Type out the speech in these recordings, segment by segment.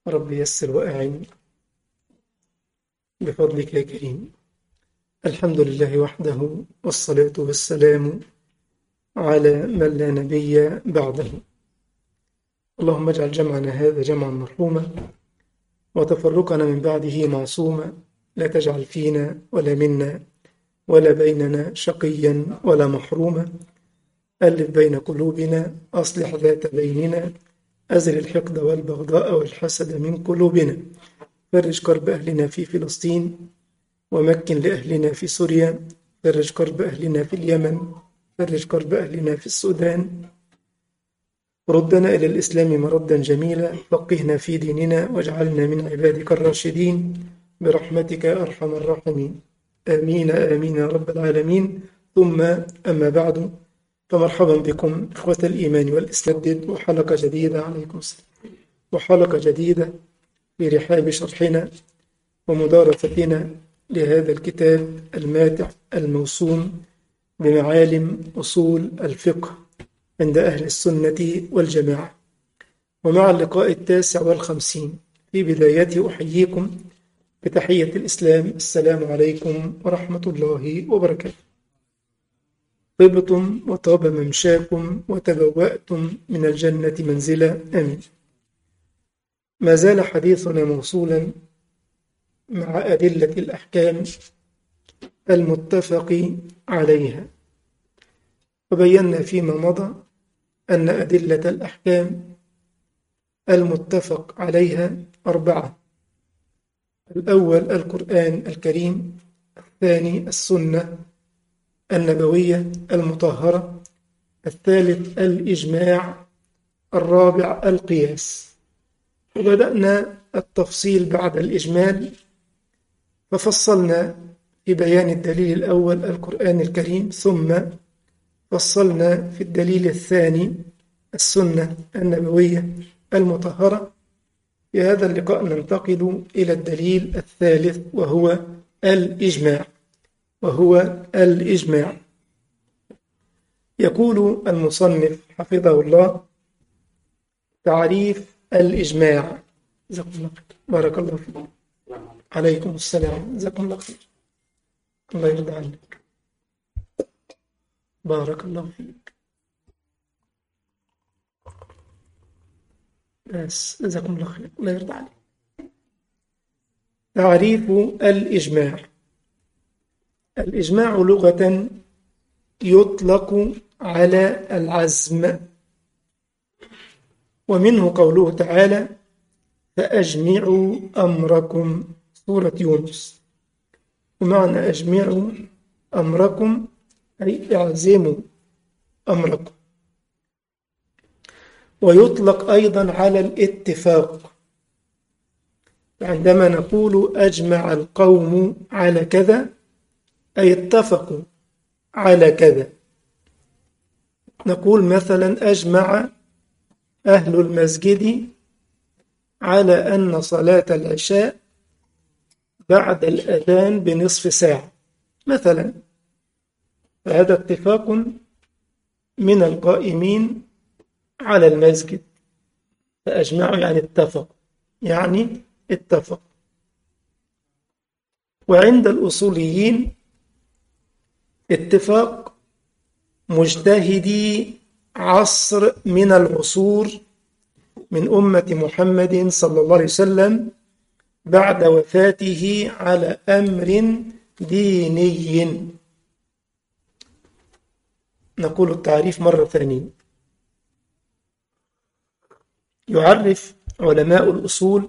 رب يسر وأعن بفضلك يا كريم الحمد لله وحده والصلاة والسلام على من لا نبي بعده اللهم اجعل جمعنا هذا جمعا مرحوما وتفرقنا من بعده معصوما لا تجعل فينا ولا منا ولا بيننا شقيا ولا محروما ألف بين قلوبنا أصلح ذات بيننا أزل الحقد والبغضاء والحسد من قلوبنا فرج كرب أهلنا في فلسطين ومكن لأهلنا في سوريا فرج كرب أهلنا في اليمن فرج كرب أهلنا في السودان ردنا إلى الإسلام مردا جميلا فقهنا في ديننا واجعلنا من عبادك الراشدين برحمتك يا أرحم الراحمين آمين آمين يا رب العالمين ثم أما بعد فمرحبا بكم إخوة الإيمان والإسلام وحلقة جديدة عليكم السلام وحلقة جديدة في رحاب شرحنا ومدارستنا لهذا الكتاب الماتع الموسوم بمعالم أصول الفقه عند أهل السنة والجماعة ومع اللقاء التاسع والخمسين في بدايته أحييكم بتحية الإسلام السلام عليكم ورحمة الله وبركاته طبتم وطاب ممشاكم وتبوأتم من الجنة منزلا آمين ما زال حديثنا موصولا مع أدلة الأحكام المتفق عليها وبينا فيما مضى أن أدلة الأحكام المتفق عليها أربعة الأول القرآن الكريم الثاني السنة النبوية المطهرة الثالث الإجماع الرابع القياس وبدأنا التفصيل بعد الإجمال ففصلنا في بيان الدليل الأول القرآن الكريم ثم فصلنا في الدليل الثاني السنة النبوية المطهرة في هذا اللقاء ننتقل إلى الدليل الثالث وهو الإجماع وهو الإجماع يقول المصنف حفظه الله تعريف الإجماع جزاكم الله خير بارك الله فيك عليكم السلام جزاكم الله خير الله يرضى عنك بارك الله فيك بس جزاكم الله خير الله يرضى عليك تعريف الإجماع الإجماع لغة يطلق على العزم ومنه قوله تعالى فأجمعوا أمركم سورة يونس ومعنى أجمعوا أمركم أي اعزموا أمركم ويطلق أيضا على الاتفاق عندما نقول أجمع القوم على كذا أي اتفقوا على كذا نقول مثلا أجمع أهل المسجد على أن صلاة العشاء بعد الأذان بنصف ساعة مثلا فهذا اتفاق من القائمين على المسجد فأجمعوا يعني اتفق يعني اتفق وعند الأصوليين اتفاق مجتهدي عصر من العصور من أمة محمد صلى الله عليه وسلم بعد وفاته على أمر ديني نقول التعريف مرة ثانية يعرف علماء الأصول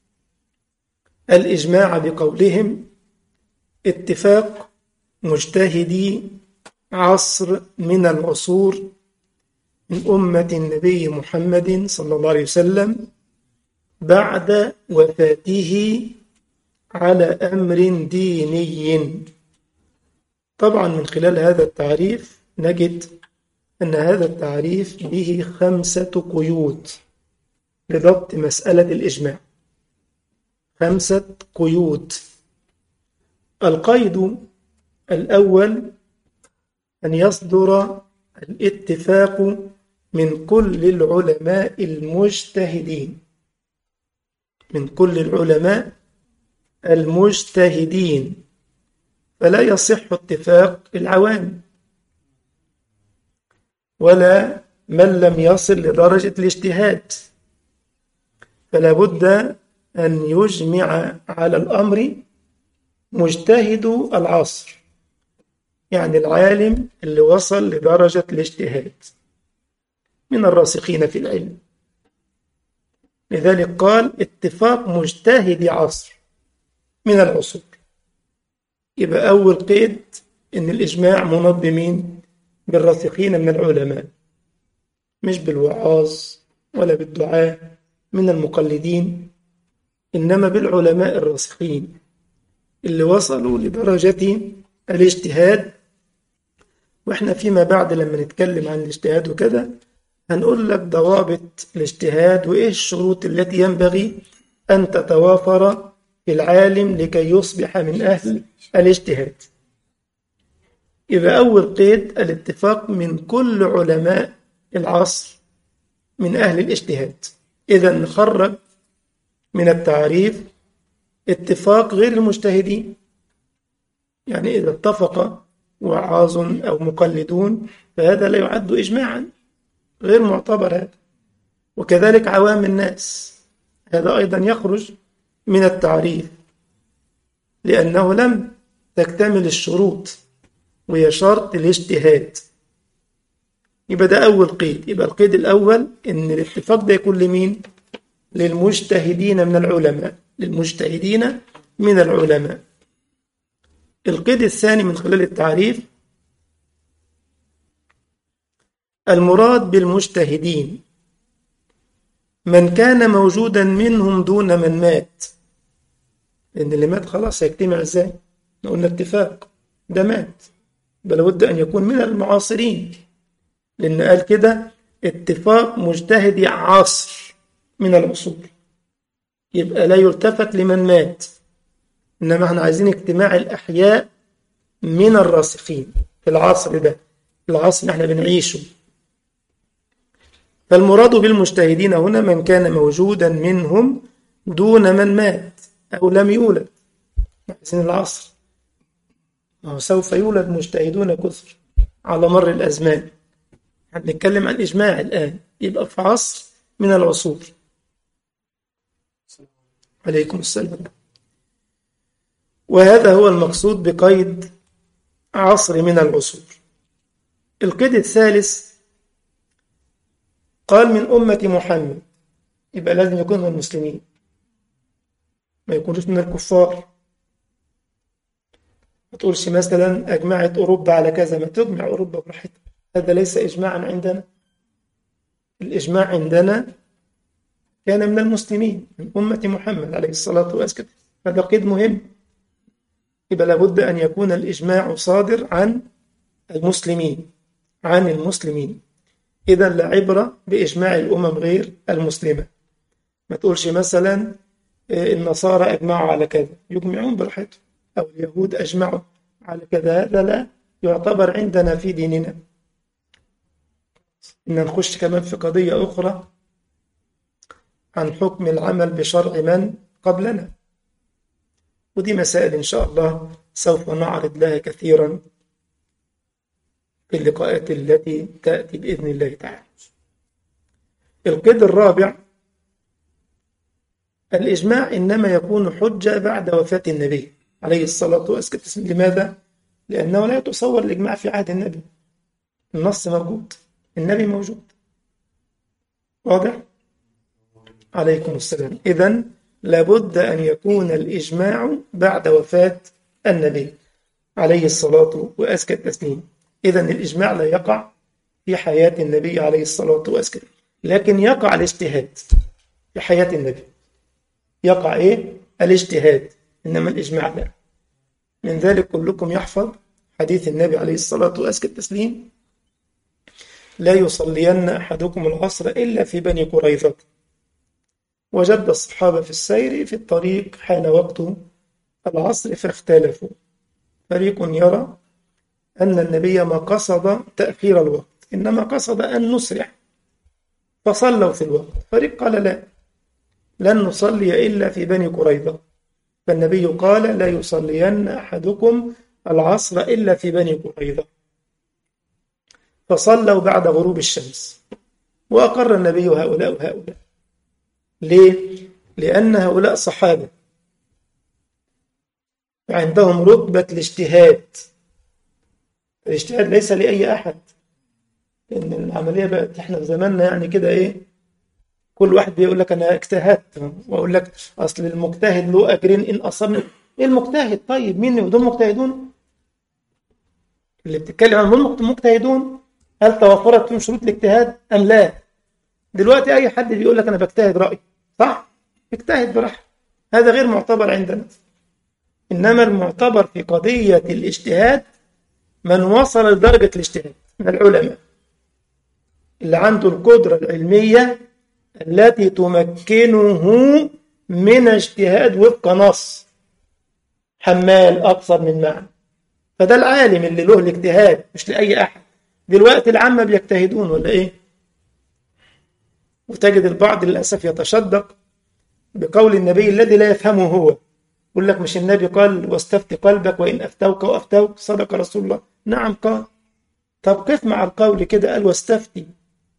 الإجماع بقولهم اتفاق مجتهدي عصر من العصور من أمة النبي محمد صلى الله عليه وسلم بعد وفاته على أمر ديني طبعا من خلال هذا التعريف نجد أن هذا التعريف به خمسة قيود لضبط مسألة الإجماع خمسة قيود القيد الأول أن يصدر الاتفاق من كل العلماء المجتهدين من كل العلماء المجتهدين فلا يصح اتفاق العوام ولا من لم يصل لدرجة الاجتهاد فلا بد أن يجمع على الأمر مجتهد العصر يعني العالم اللي وصل لدرجة الاجتهاد من الراسخين في العلم لذلك قال اتفاق مجتهد عصر من العصور يبقى أول قيد إن الإجماع مناط بمين؟ بالراسخين من العلماء مش بالوعاظ ولا بالدعاة من المقلدين إنما بالعلماء الراسخين اللي وصلوا لدرجة الاجتهاد وإحنا فيما بعد لما نتكلم عن الاجتهاد وكذا هنقول لك ضوابط الاجتهاد وإيه الشروط التي ينبغي أن تتوافر في العالم لكي يصبح من أهل الاجتهاد يبقى أول قيد الاتفاق من كل علماء العصر من أهل الاجتهاد إذا نخرج من التعريف اتفاق غير المجتهدين يعني إذا اتفق وعاظ أو مقلدون فهذا لا يعد إجماعا غير معتبر هذا وكذلك عوام الناس هذا أيضا يخرج من التعريف لأنه لم تكتمل الشروط وهي شرط الاجتهاد يبقى ده أول قيد يبقى القيد الأول إن الاتفاق ده يكون لمين؟ للمجتهدين من العلماء للمجتهدين من العلماء القيد الثاني من خلال التعريف المراد بالمجتهدين من كان موجودا منهم دون من مات لأن اللي مات خلاص هيجتمع ازاي؟ قلنا اتفاق ده مات بل لابد أن يكون من المعاصرين لأن قال كده اتفاق مجتهدي عصر من العصور يبقى لا يلتفت لمن مات إنما احنا عايزين اجتماع الأحياء من الراسخين في العصر ده العصر اللي احنا بنعيشه فالمراد بالمجتهدين هنا من كان موجودا منهم دون من مات أو لم يولد عايزين العصر ما سوف يولد مجتهدون كثر على مر الأزمان هنتكلم عن إجماع الآن يبقى في عصر من العصور عليكم السلام وهذا هو المقصود بقيد عصر من العصور القيد الثالث قال من أمة محمد يبقى لازم يكون من المسلمين ما يكونوش من الكفار ما تقولش مثلا أجمعت أوروبا على كذا ما تجمع أوروبا براحتها هذا ليس إجماعا عندنا الإجماع عندنا كان من المسلمين من أمة محمد عليه الصلاة والسلام هذا قيد مهم يبقى لابد أن يكون الإجماع صادر عن المسلمين عن المسلمين إذا لا عبرة بإجماع الأمم غير المسلمة ما تقولش مثلا النصارى أجمعوا على كذا يجمعون براحتهم أو اليهود أجمعوا على كذا هذا لا يعتبر عندنا في ديننا إن نخش كمان في قضية أخرى عن حكم العمل بشرع من قبلنا ودي مسائل إن شاء الله سوف نعرض لها كثيرا في اللقاءات التي تأتي بإذن الله تعالى القيد الرابع الإجماع إنما يكون حجة بعد وفاة النبي عليه الصلاة والسلام لماذا؟ لأنه لا يتصور الإجماع في عهد النبي النص موجود النبي موجود واضح؟ عليكم السلام إذا لابد أن يكون الإجماع بعد وفاة النبي عليه الصلاة وأزكى التسليم إذا الإجماع لا يقع في حياة النبي عليه الصلاة والسلام لكن يقع الاجتهاد في حياة النبي يقع إيه؟ الاجتهاد إنما الإجماع لا من ذلك كلكم يحفظ حديث النبي عليه الصلاة والسلام التسليم لا يصلين أحدكم العصر إلا في بني قريظة وجد الصحابة في السير في الطريق حان وقت العصر فاختلفوا فريق يرى أن النبي ما قصد تأخير الوقت إنما قصد أن نسرع فصلوا في الوقت فريق قال لا لن نصلي إلا في بني قريظة فالنبي قال لا يصلين أحدكم العصر إلا في بني قريظة فصلوا بعد غروب الشمس وأقر النبي هؤلاء وهؤلاء ليه؟ لأن هؤلاء صحابة عندهم رتبة الاجتهاد الاجتهاد ليس لأي أحد لأن العملية بقت إحنا في زماننا يعني كده إيه كل واحد بيقول لك أنا اجتهدت وأقول لك أصل المجتهد له أجرين إن أصابني إيه المجتهد طيب مين دول مجتهدون اللي بتتكلم عنهم مجتهدون هل توفرت فيهم شروط الاجتهاد أم لا دلوقتي أي حد بيقول لك أنا بجتهد رأي صح اجتهد براحتك هذا غير معتبر عندنا إنما المعتبر في قضية الاجتهاد من وصل لدرجة الاجتهاد من العلماء اللي عنده القدرة العلمية التي تمكنه من اجتهاد وفق نص حمال أكثر من معنى فده العالم اللي له الاجتهاد مش لأي أحد دلوقتي العامة بيجتهدون ولا إيه وتجد البعض للأسف يتشدق بقول النبي الذي لا يفهمه هو يقول لك مش النبي قال واستفت قلبك وإن أفتوك وأفتوك صدق رسول الله نعم قال طب كيف مع القول كده قال واستفتي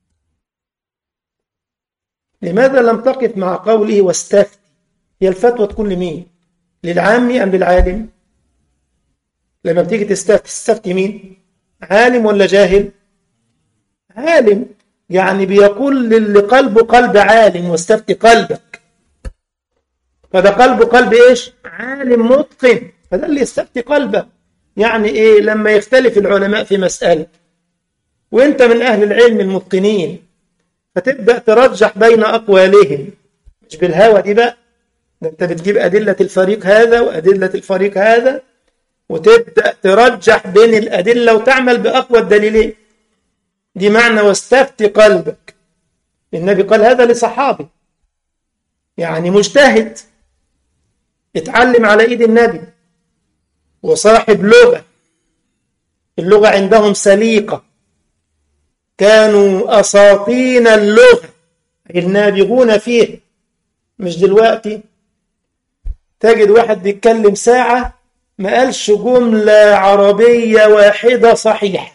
لماذا لم تقف مع قوله واستفتي هي الفتوى تكون لمين للعام أم للعالم لما بتيجي تستفتي تستفتي مين عالم ولا جاهل عالم يعني بيقول للي قلبه قلب عالم واستفتي قلبك فده قلبه قلب ايش عالم متقن فده اللي يستفتي قلبك يعني ايه لما يختلف العلماء في مسألة وانت من اهل العلم المتقنين فتبدأ ترجح بين اقوالهم مش بالهوى دي بقى ده انت بتجيب ادلة الفريق هذا وادلة الفريق هذا وتبدأ ترجح بين الادلة وتعمل باقوى الدليلين دي معنى واستفتي قلبك النبي قال هذا لصحابي يعني مجتهد اتعلم على ايد النبي وصاحب لغة اللغة عندهم سليقة كانوا أساطين اللغة النابغون فيه مش دلوقتي تجد واحد بيتكلم ساعة ما قالش جملة عربية واحدة صحيحة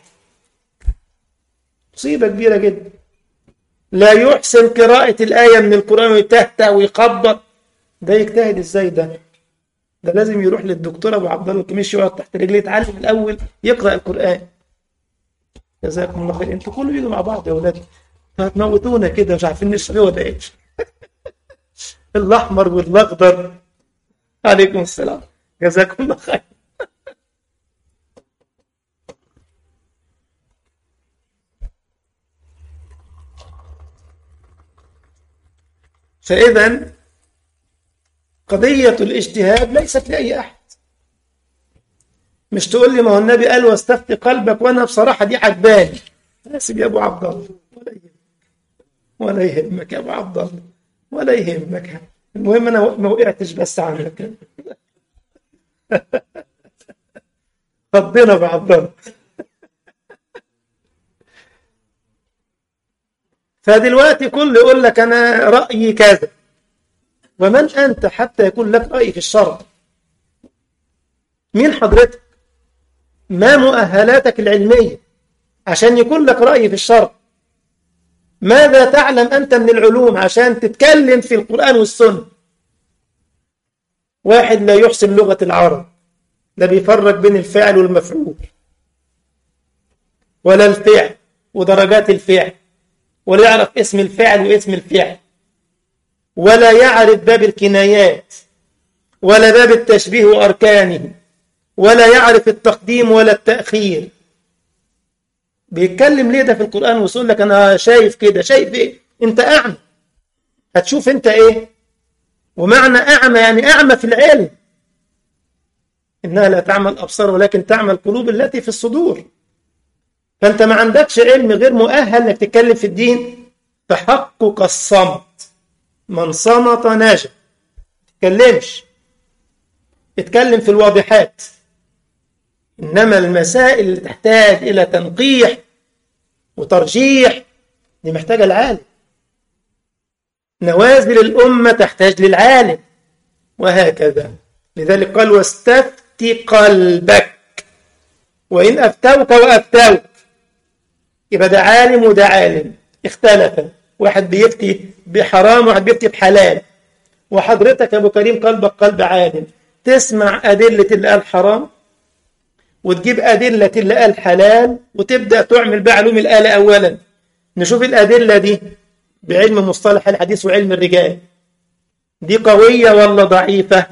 مصيبة كبيرة جدا لا يحسن قراءة الآية من القرآن ويتهته ويخبط ده يجتهد ازاي ده ده لازم يروح للدكتور ابو عبد الله الكميشي يقعد تحت رجليه يتعلم الاول يقرا القران جزاكم الله خير انتوا كله بيجوا مع بعض يا اولاد هتموتونا كده مش عارفين نشرب ايه ولا ايش الاحمر والاخضر عليكم السلام جزاكم الله خير فإذا قضية الاجتهاد ليست لأي أحد مش تقول لي ما هو النبي قال واستفتي قلبك وأنا بصراحة دي عجباني حاسب يا أبو عبد الله ولا يهمك ولا يهمك يا أبو عبد الله ولا يهمك المهم أنا ما وقعتش بس عنك فضينا أبو عبد الله فدلوقتي كل يقول لك أنا رأيي كذا ومن أنت حتى يكون لك رأي في الشرع مين حضرتك ما مؤهلاتك العلمية عشان يكون لك رأي في الشرع ماذا تعلم أنت من العلوم عشان تتكلم في القرآن والسنة واحد لا يحسن لغة العرب لا بيفرق بين الفعل والمفعول ولا الفعل ودرجات الفعل ولا يعرف اسم الفعل واسم الفعل ولا يعرف باب الكنايات ولا باب التشبيه وأركانه ولا يعرف التقديم ولا التأخير بيتكلم ليه ده في القرآن ويقول لك أنا شايف كده شايف إيه أنت أعمى هتشوف أنت إيه ومعنى أعمى يعني أعمى في العلم إنها لا تعمل الأبصار ولكن تعمل القلوب التي في الصدور فأنت ما عندكش علم غير مؤهل إنك تتكلم في الدين فحقك الصمت من صمت ناجح تتكلمش اتكلم في الواضحات إنما المسائل اللي تحتاج إلى تنقيح وترجيح دي محتاجة العالم نوازل الأمة تحتاج للعالم وهكذا لذلك قال واستفت قلبك وإن أفتوك وأفتوك يبقى ده عالم وده عالم اختلف واحد بيفتي بحرام وواحد بيفتي بحلال وحضرتك يا أبو كريم قلبك قلب عالم تسمع أدلة اللي قال حرام وتجيب أدلة اللي قال حلال وتبدأ تعمل بعلوم الآلة أولا نشوف الأدلة دي بعلم مصطلح الحديث وعلم الرجال دي قوية ولا ضعيفة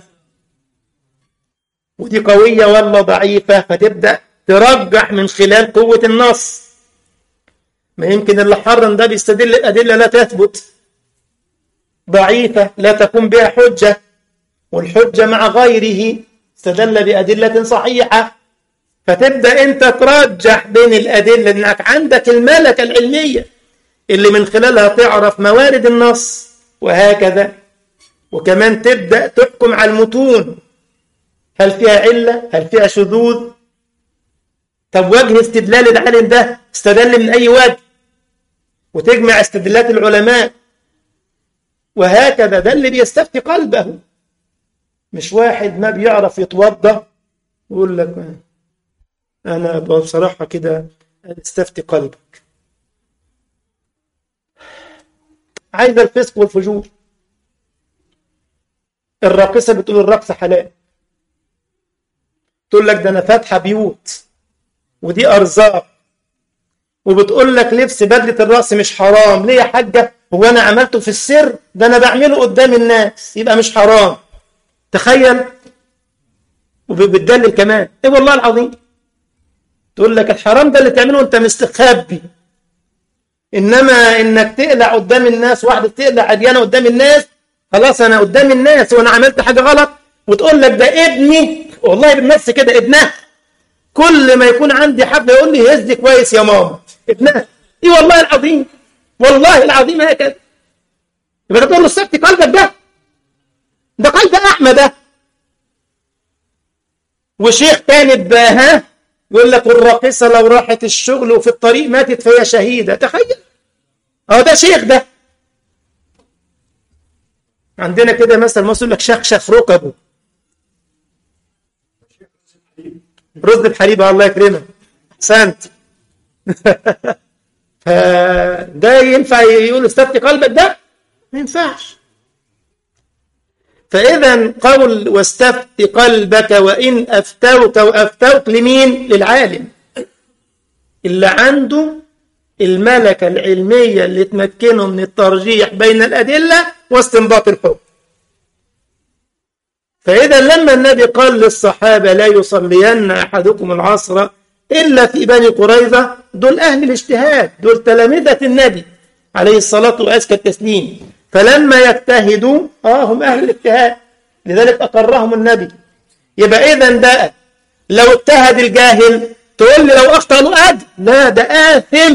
ودي قوية ولا ضعيفة فتبدأ ترجح من خلال قوة النص ما يمكن اللي حرم ده بيستدل الأدلة لا تثبت ضعيفة لا تكون بها حجة والحجة مع غيره استدل بأدلة صحيحة فتبدأ أنت ترجح بين الأدلة أنك عندك الملكة العلمية اللي من خلالها تعرف موارد النص وهكذا وكمان تبدأ تحكم على المتون هل فيها علة هل فيها شذوذ طب وجه استدلال العالم ده استدل من أي وجه وتجمع استدلالات العلماء وهكذا ده اللي بيستفتي قلبه مش واحد ما بيعرف يتوضا يقول لك انا بصراحه كده استفتي قلبك عايز الفسق والفجور الراقصه بتقول الرقص حلال تقول لك ده انا فاتحه بيوت ودي ارزاق وبتقول لك لبس بدله الراس مش حرام ليه يا حاجه هو انا عملته في السر ده انا بعمله قدام الناس يبقى مش حرام تخيل وبتدلل كمان ايه والله العظيم تقول لك الحرام ده اللي تعمله وانت مستخبي انما انك تقلع قدام الناس واحده تقلع عريانه قدام الناس خلاص انا قدام الناس وانا عملت حاجه غلط وتقول لك ده ابني والله بالنفس كده ابنها كل ما يكون عندي حفله يقول لي هز كويس يا ماما ابنها ايه والله العظيم والله العظيم هكذا يبقى تقول له السبت قلبك ده ده قلب اعمى ده وشيخ تاني بقى ها يقول لك الراقصه لو راحت الشغل وفي الطريق ماتت فهي شهيده تخيل اه ده شيخ ده عندنا كده مثلا ما يقول لك شخشخ ركبه رز بحليب الله يكرمك احسنت فده ينفع يقول استفتي قلبك ده ما ينفعش فإذا قول واستفت قلبك وإن أفتوك وأفتوك لمين؟ للعالم اللي عنده الملكة العلمية اللي تمكنه من الترجيح بين الأدلة واستنباط الحكم فإذا لما النبي قال للصحابة لا يصلين أحدكم العصر إلا في بني قريظة دول أهل الاجتهاد دول تلامذة النبي عليه الصلاة وأزكى التسليم فلما يجتهدوا اه هم اهل الاجتهاد لذلك اقرهم النبي يبقى اذا بقى لو اجتهد الجاهل تقول لي لو اخطا له اجر لا ده اثم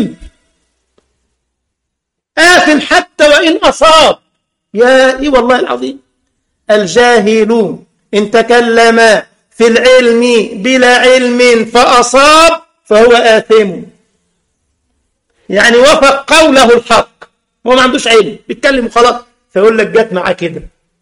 اثم حتى وان اصاب يا اي والله العظيم الجاهل ان تكلم في العلم بلا علم فاصاب فهو اثم يعني وفق قوله الحق هو ما عندوش علم بيتكلم وخلاص فيقول لك جت معاه كده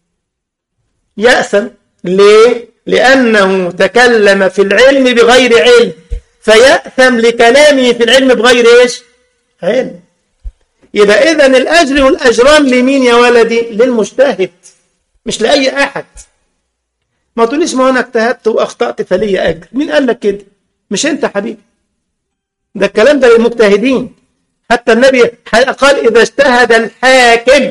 يأثم ليه؟ لأنه تكلم في العلم بغير علم فيأثم لكلامه في العلم بغير ايش؟ علم يبقى إذا الأجر والأجران لمين يا ولدي؟ للمجتهد مش لأي أحد ما تقوليش ما أنا اجتهدت وأخطأت فلي أجر مين قال لك كده؟ مش أنت حبيبي ده الكلام ده للمجتهدين حتى النبي قال إذا اجتهد الحاكم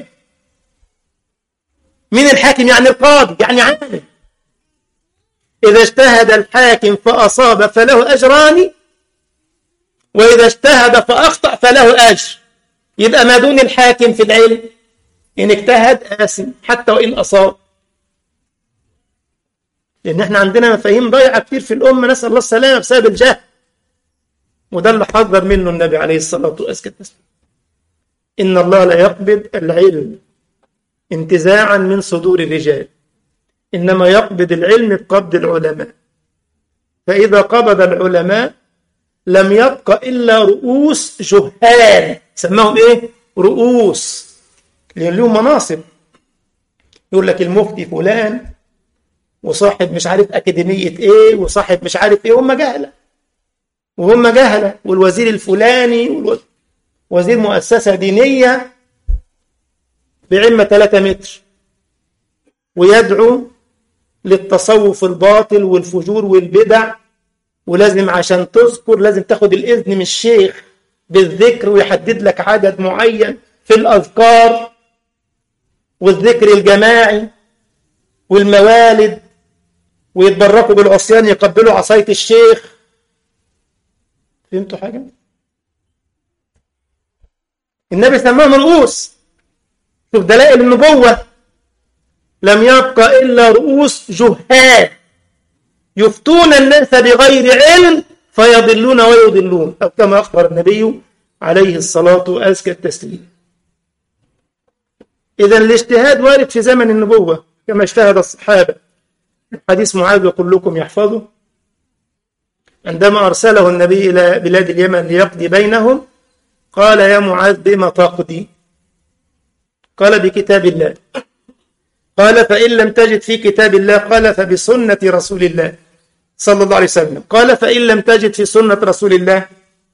من الحاكم يعني القاضي يعني عالم إذا اجتهد الحاكم فأصاب فله أجران وإذا اجتهد فأخطأ فله أجر يبقى ما دون الحاكم في العلم إن اجتهد آسم حتى وإن أصاب لأن احنا عندنا مفاهيم ضايعة كتير في الأمة نسأل الله السلامة بسبب الجهل وده اللي حذر منه النبي عليه الصلاة والسلام إن الله لا يقبض العلم انتزاعا من صدور الرجال إنما يقبض العلم بقبض العلماء فإذا قبض العلماء لم يبق إلا رؤوس جهال سماهم إيه؟ رؤوس لأن لهم مناصب يقول لك المفتي فلان وصاحب مش عارف أكاديمية إيه وصاحب مش عارف إيه وهم جهلة وهم جهلة والوزير الفلاني وزير مؤسسة دينية بعمة 3 متر ويدعو للتصوف الباطل والفجور والبدع ولازم عشان تذكر لازم تاخد الإذن من الشيخ بالذكر ويحدد لك عدد معين في الأذكار والذكر الجماعي والموالد ويتبركوا بالعصيان يقبلوا عصاية الشيخ فهمتوا حاجة؟ النبي سماهم رؤوس شوف دلائل النبوة لم يبقى إلا رؤوس جهال يفتون الناس بغير علم فيضلون ويضلون أو كما أخبر النبي عليه الصلاة وأزكى التسليم إذا الاجتهاد وارد في زمن النبوة كما اجتهد الصحابة حديث معاذ وكلكم يحفظه عندما أرسله النبي إلى بلاد اليمن ليقضي بينهم قال يا معاذ بما تقضي قال بكتاب الله قال فإن لم تجد في كتاب الله قال فبسنة رسول الله صلى الله عليه وسلم قال فإن لم تجد في سنة رسول الله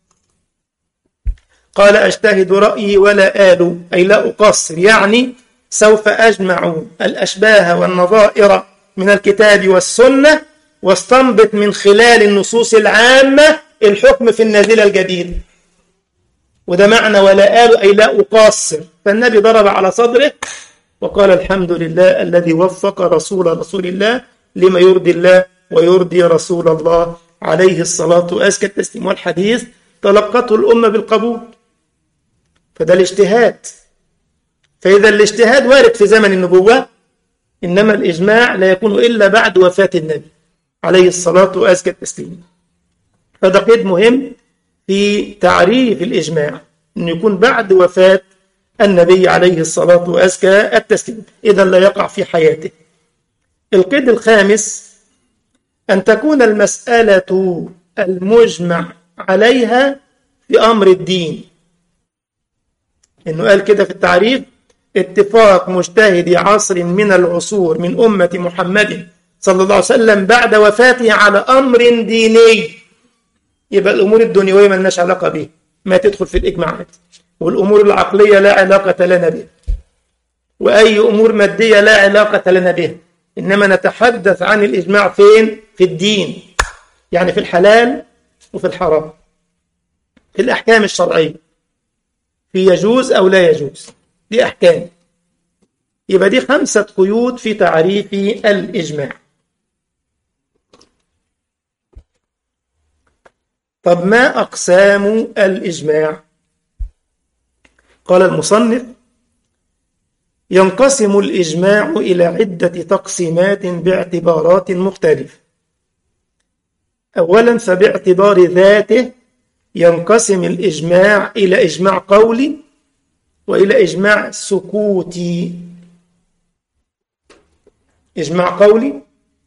قال أجتهد رأيي ولا آل أي لا أقصر يعني سوف أجمع الأشباه والنظائر من الكتاب والسنة واستنبط من خلال النصوص العامة الحكم في النازلة الجديدة وده معنى ولا آل أي لا أقصر فالنبي ضرب على صدره وقال الحمد لله الذي وفق رسول رسول الله لما يرضي الله ويرضي رسول الله عليه الصلاة وأزكى التسليم والحديث تلقته الأمة بالقبول فده الاجتهاد فإذا الاجتهاد وارد في زمن النبوة إنما الإجماع لا يكون إلا بعد وفاة النبي عليه الصلاة وأزكى التسليم فده قيد مهم في تعريف الإجماع أن يكون بعد وفاة النبي عليه الصلاة وأزكى التسليم إذا لا يقع في حياته القيد الخامس أن تكون المسألة المجمع عليها في أمر الدين إنه قال كده في التعريف اتفاق مجتهدي عصر من العصور من أمة محمد صلى الله عليه وسلم بعد وفاته على أمر ديني يبقى الأمور الدنيوية ما لناش علاقة به ما تدخل في الإجماعات والأمور العقلية لا علاقة لنا بها وأي أمور مادية لا علاقة لنا بها إنما نتحدث عن الإجماع فين؟ في الدين يعني في الحلال وفي الحرام في الأحكام الشرعية في يجوز أو لا يجوز دي أحكام يبقى دي خمسة قيود في تعريف الإجماع طب ما أقسام الإجماع قال المصنف ينقسم الإجماع إلى عدة تقسيمات باعتبارات مختلفة أولا فباعتبار ذاته ينقسم الإجماع إلى إجماع قولي وإلى إجماع سكوتي إجماع قولي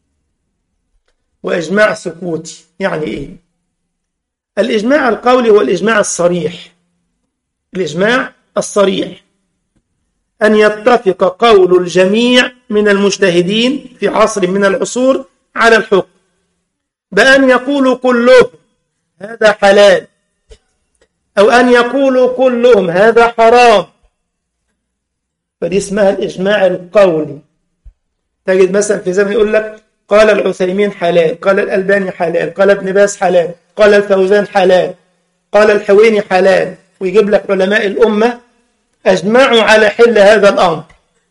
وإجماع سكوتي يعني إيه الإجماع القولي هو الإجماع الصريح الإجماع الصريح أن يتفق قول الجميع من المجتهدين في عصر من العصور على الحكم بأن يقولوا كلهم هذا حلال أو أن يقولوا كلهم هذا حرام فدي اسمها الإجماع القولي تجد مثلا في زمن يقول لك قال العثيمين حلال قال الألباني حلال قال ابن باز حلال قال الفوزان حلال قال الحويني حلال ويجيب لك علماء الأمة أجمعوا على حل هذا الأمر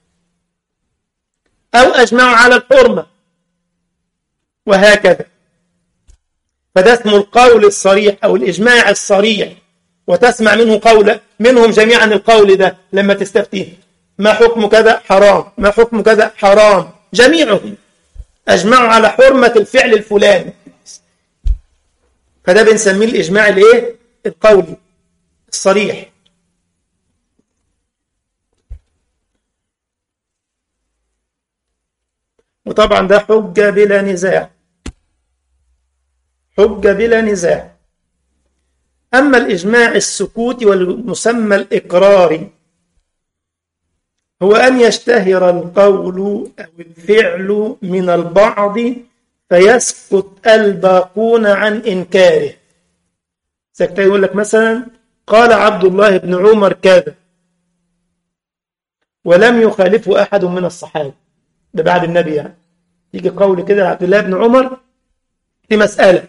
أو أجمعوا على الحرمة وهكذا فده اسمه القول الصريح أو الإجماع الصريح وتسمع منه قول منهم جميعا القول ده لما تستفتيه ما حكم كذا حرام ما حكم كذا حرام جميعهم أجمعوا على حرمة الفعل الفلاني فده بنسميه الإجماع الإيه؟ القولي الصريح وطبعا ده حجة بلا نزاع حجة بلا نزاع أما الإجماع السكوتي والمسمى الإقراري هو أن يشتهر القول أو الفعل من البعض فيسكت الباقون عن إنكاره سكت يقول لك مثلا قال عبد الله بن عمر كذا ولم يخالفه أحد من الصحابة ده بعد النبي يعني يجي قول كده عبد الله بن عمر في مسألة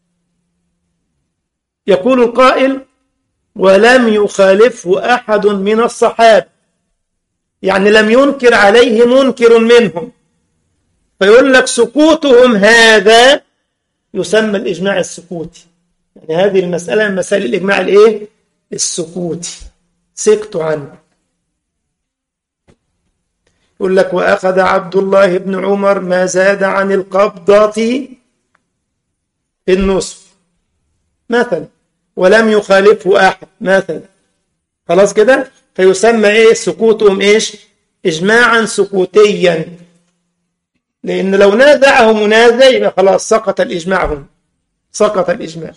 يقول القائل ولم يخالفه أحد من الصحابة يعني لم ينكر عليه منكر منهم فيقول لك سكوتهم هذا يسمى الإجماع السكوتي يعني هذه المسألة من مسائل الإجماع الإيه؟ السكوتي سكتوا عنه يقول لك وأخذ عبد الله بن عمر ما زاد عن القبضة في النصف مثلا ولم يخالفه أحد مثلا خلاص كده فيسمى إيه سكوتهم إيش إجماعا سكوتيا لأن لو نازعه منازع يبقى خلاص سقط الإجماع هم سقط الإجماع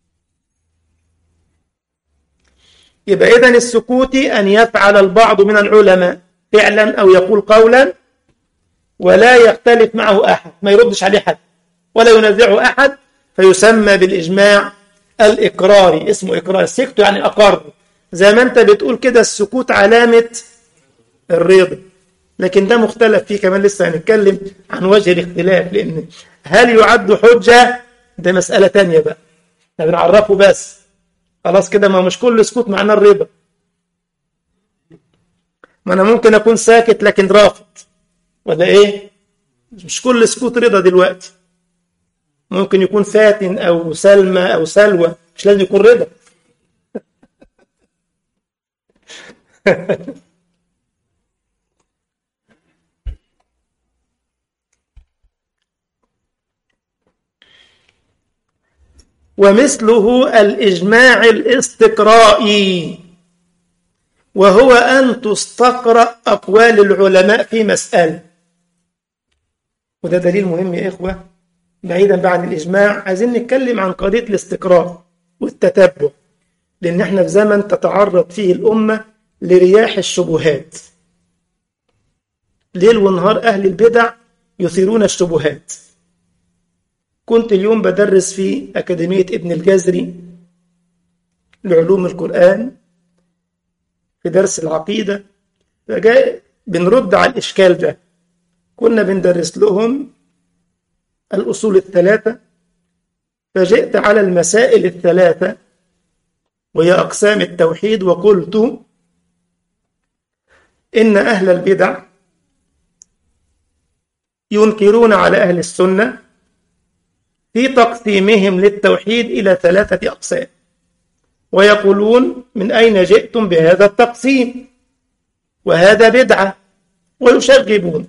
يبقى إذا السكوت أن يفعل البعض من العلماء فعلا أو يقول قولا ولا يختلف معه أحد ما يردش عليه حد ولا ينازعه أحد فيسمى بالإجماع الإقراري اسمه إقرار سكت يعني أقر زي ما أنت بتقول كده السكوت علامة الرضا لكن ده مختلف فيه كمان لسه هنتكلم عن وجه الاختلاف لأن هل يعد حجة ده مسألة تانية بقى احنا بنعرفه بس خلاص كده ما مش كل سكوت معناه الرضا ما أنا ممكن أكون ساكت لكن رافض ولا إيه مش كل سكوت رضا دلوقتي ممكن يكون فاتن أو سلمى أو سلوى مش لازم يكون رضا ومثله الإجماع الاستقرائي وهو أن تستقرأ أقوال العلماء في مسألة وده دليل مهم يا إخوة بعيدا بقى عن الإجماع عايزين نتكلم عن قضية الاستقراء والتتبع لأن احنا في زمن تتعرض فيه الأمة لرياح الشبهات ليل ونهار أهل البدع يثيرون الشبهات كنت اليوم بدرس في أكاديمية ابن الجزري لعلوم القرآن في درس العقيدة فجاء بنرد على الإشكال ده كنا بندرس لهم الأصول الثلاثة فجئت على المسائل الثلاثة وهي أقسام التوحيد وقلت إن أهل البدع ينكرون على أهل السنة في تقسيمهم للتوحيد إلى ثلاثة أقسام ويقولون من أين جئتم بهذا التقسيم وهذا بدعة ويشغبون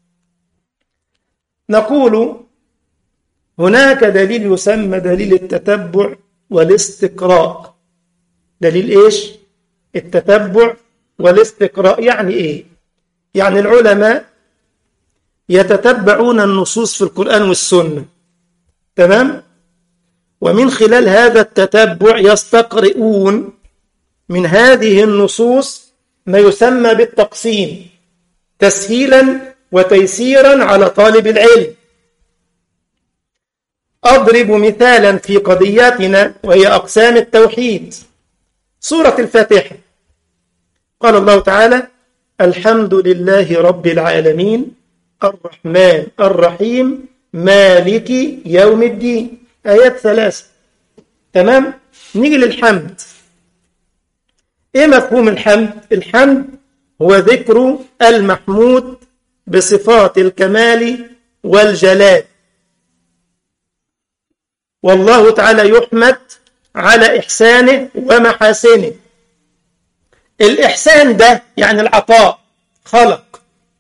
نقول هناك دليل يسمى دليل التتبع والاستقراء دليل إيش؟ التتبع والاستقراء يعني إيه؟ يعني العلماء يتتبعون النصوص في القرآن والسنة تمام؟ ومن خلال هذا التتبع يستقرئون من هذه النصوص ما يسمى بالتقسيم تسهيلا وتيسيرا على طالب العلم أضرب مثالا في قضياتنا وهي أقسام التوحيد سورة الفاتحة قال الله تعالى الحمد لله رب العالمين الرحمن الرحيم مالك يوم الدين آيات ثلاثة تمام نيجي للحمد إيه مفهوم الحمد الحمد هو ذكر المحمود بصفات الكمال والجلال والله تعالى يحمد على إحسانه ومحاسنه الإحسان ده يعني العطاء خلق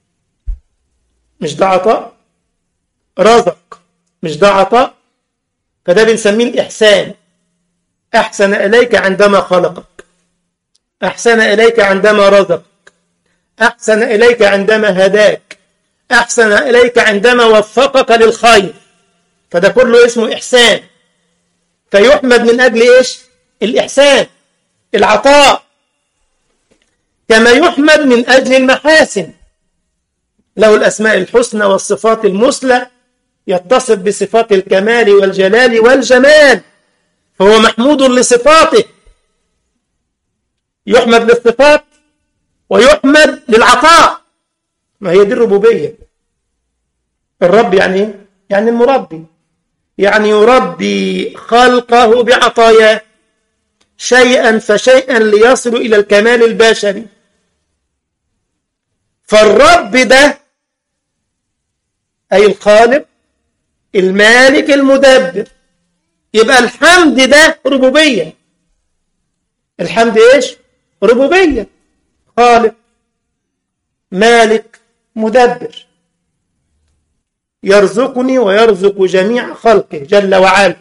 مش ده عطاء رزق مش ده عطاء فده بنسميه الإحسان أحسن إليك عندما خلقك أحسن إليك عندما رزقك أحسن إليك عندما هداك أحسن إليك عندما وفقك للخير فده كله اسمه إحسان فيحمد من أجل إيش الإحسان العطاء كما يحمد من أجل المحاسن له الأسماء الحسنى والصفات المثلى يتصف بصفات الكمال والجلال والجمال فهو محمود لصفاته يحمد للصفات ويحمد للعطاء ما هي دي الربوبية الرب يعني ايه؟ يعني المربي يعني يربي خلقه بعطاياه شيئا فشيئا ليصلوا إلى الكمال البشري فالرب ده أي الخالق المالك المدبر يبقى الحمد ده ربوبية الحمد إيش؟ ربوبية خالق مالك مدبر يرزقني ويرزق جميع خلقه جل وعلا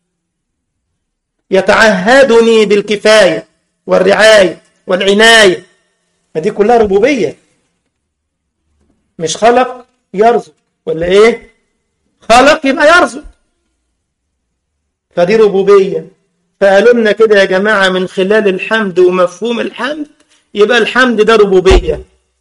يتعهدني بالكفاية والرعاية والعناية هذه كلها ربوبية مش خلق يرزق ولا ايه خلق يبقى يرزق فدي ربوبية فقالوا لنا كده يا جماعة من خلال الحمد ومفهوم الحمد يبقى الحمد ده ربوبية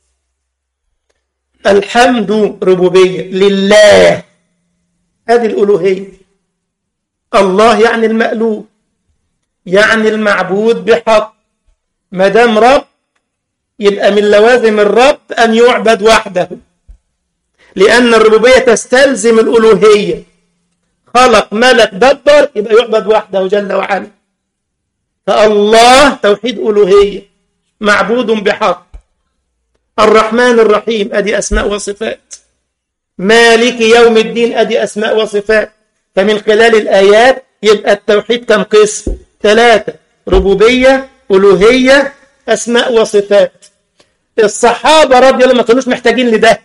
الحمد ربوبية لله هذه الألوهية الله يعني المألوه يعني المعبود بحق ما دام رب يبقى من لوازم الرب أن يعبد وحده لأن الربوبية تستلزم الألوهية خلق ملك دبر يبقى يعبد وحده جل وعلا فالله توحيد ألوهية معبود بحق الرحمن الرحيم أدي أسماء وصفات مالك يوم الدين أدي أسماء وصفات فمن خلال الآيات يبقى التوحيد كم قسم ثلاثة ربوبية ألوهية أسماء وصفات الصحابة رضي الله ما كانوش محتاجين لده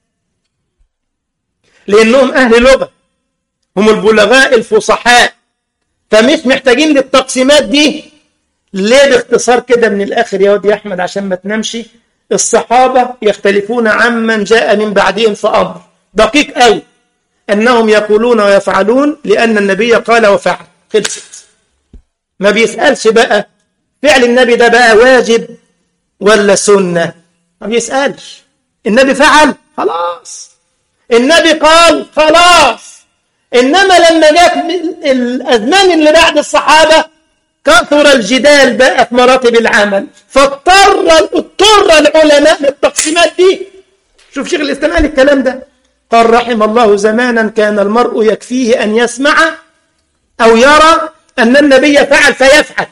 لأنهم أهل لغة هم البلغاء الفصحاء فمش محتاجين للتقسيمات دي ليه باختصار كده من الآخر يا واد يا أحمد عشان ما تنامش الصحابة يختلفون عمن جاء من بعدهم في أمر دقيق قوي أنهم يقولون ويفعلون لأن النبي قال وفعل خلصت ما بيسألش بقى فعل النبي ده بقى واجب ولا سنة ما بيسألش النبي فعل خلاص النبي قال خلاص إنما لما جاء الأزمان اللي بعد الصحابة كثر الجدال بقى في مراتب العمل فاضطر اضطر العلماء للتقسيمات دي شوف شيخ الإسلام قال الكلام ده قال رحم الله زمانا كان المرء يكفيه أن يسمع أو يرى أن النبي فعل فيفعل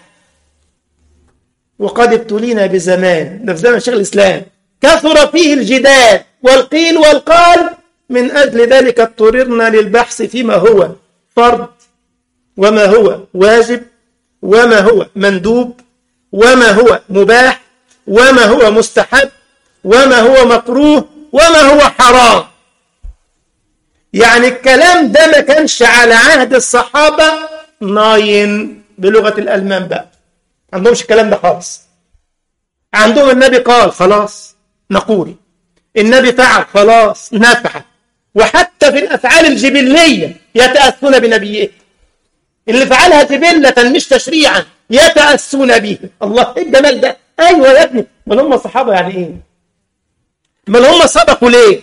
وقد ابتلينا بزمان ده في زمن شيخ الإسلام كثر فيه الجدال والقيل والقال من أجل ذلك اضطررنا للبحث فيما هو فرض وما هو واجب وما هو مندوب وما هو مباح وما هو مستحب وما هو مكروه وما هو حرام يعني الكلام ده ما كانش على عهد الصحابة ناين بلغة الألمان بقى عندهمش الكلام ده خالص عندهم النبي قال خلاص نقول النبي فعل خلاص نفعل وحتى في الأفعال الجبلية يتأثون بنبيه اللي فعلها جبلة مش تشريعا يتأسون به الله ايه الجمال ده ايوه يا ابني ما هم صحابة يعني ايه ما هم سبقوا ليه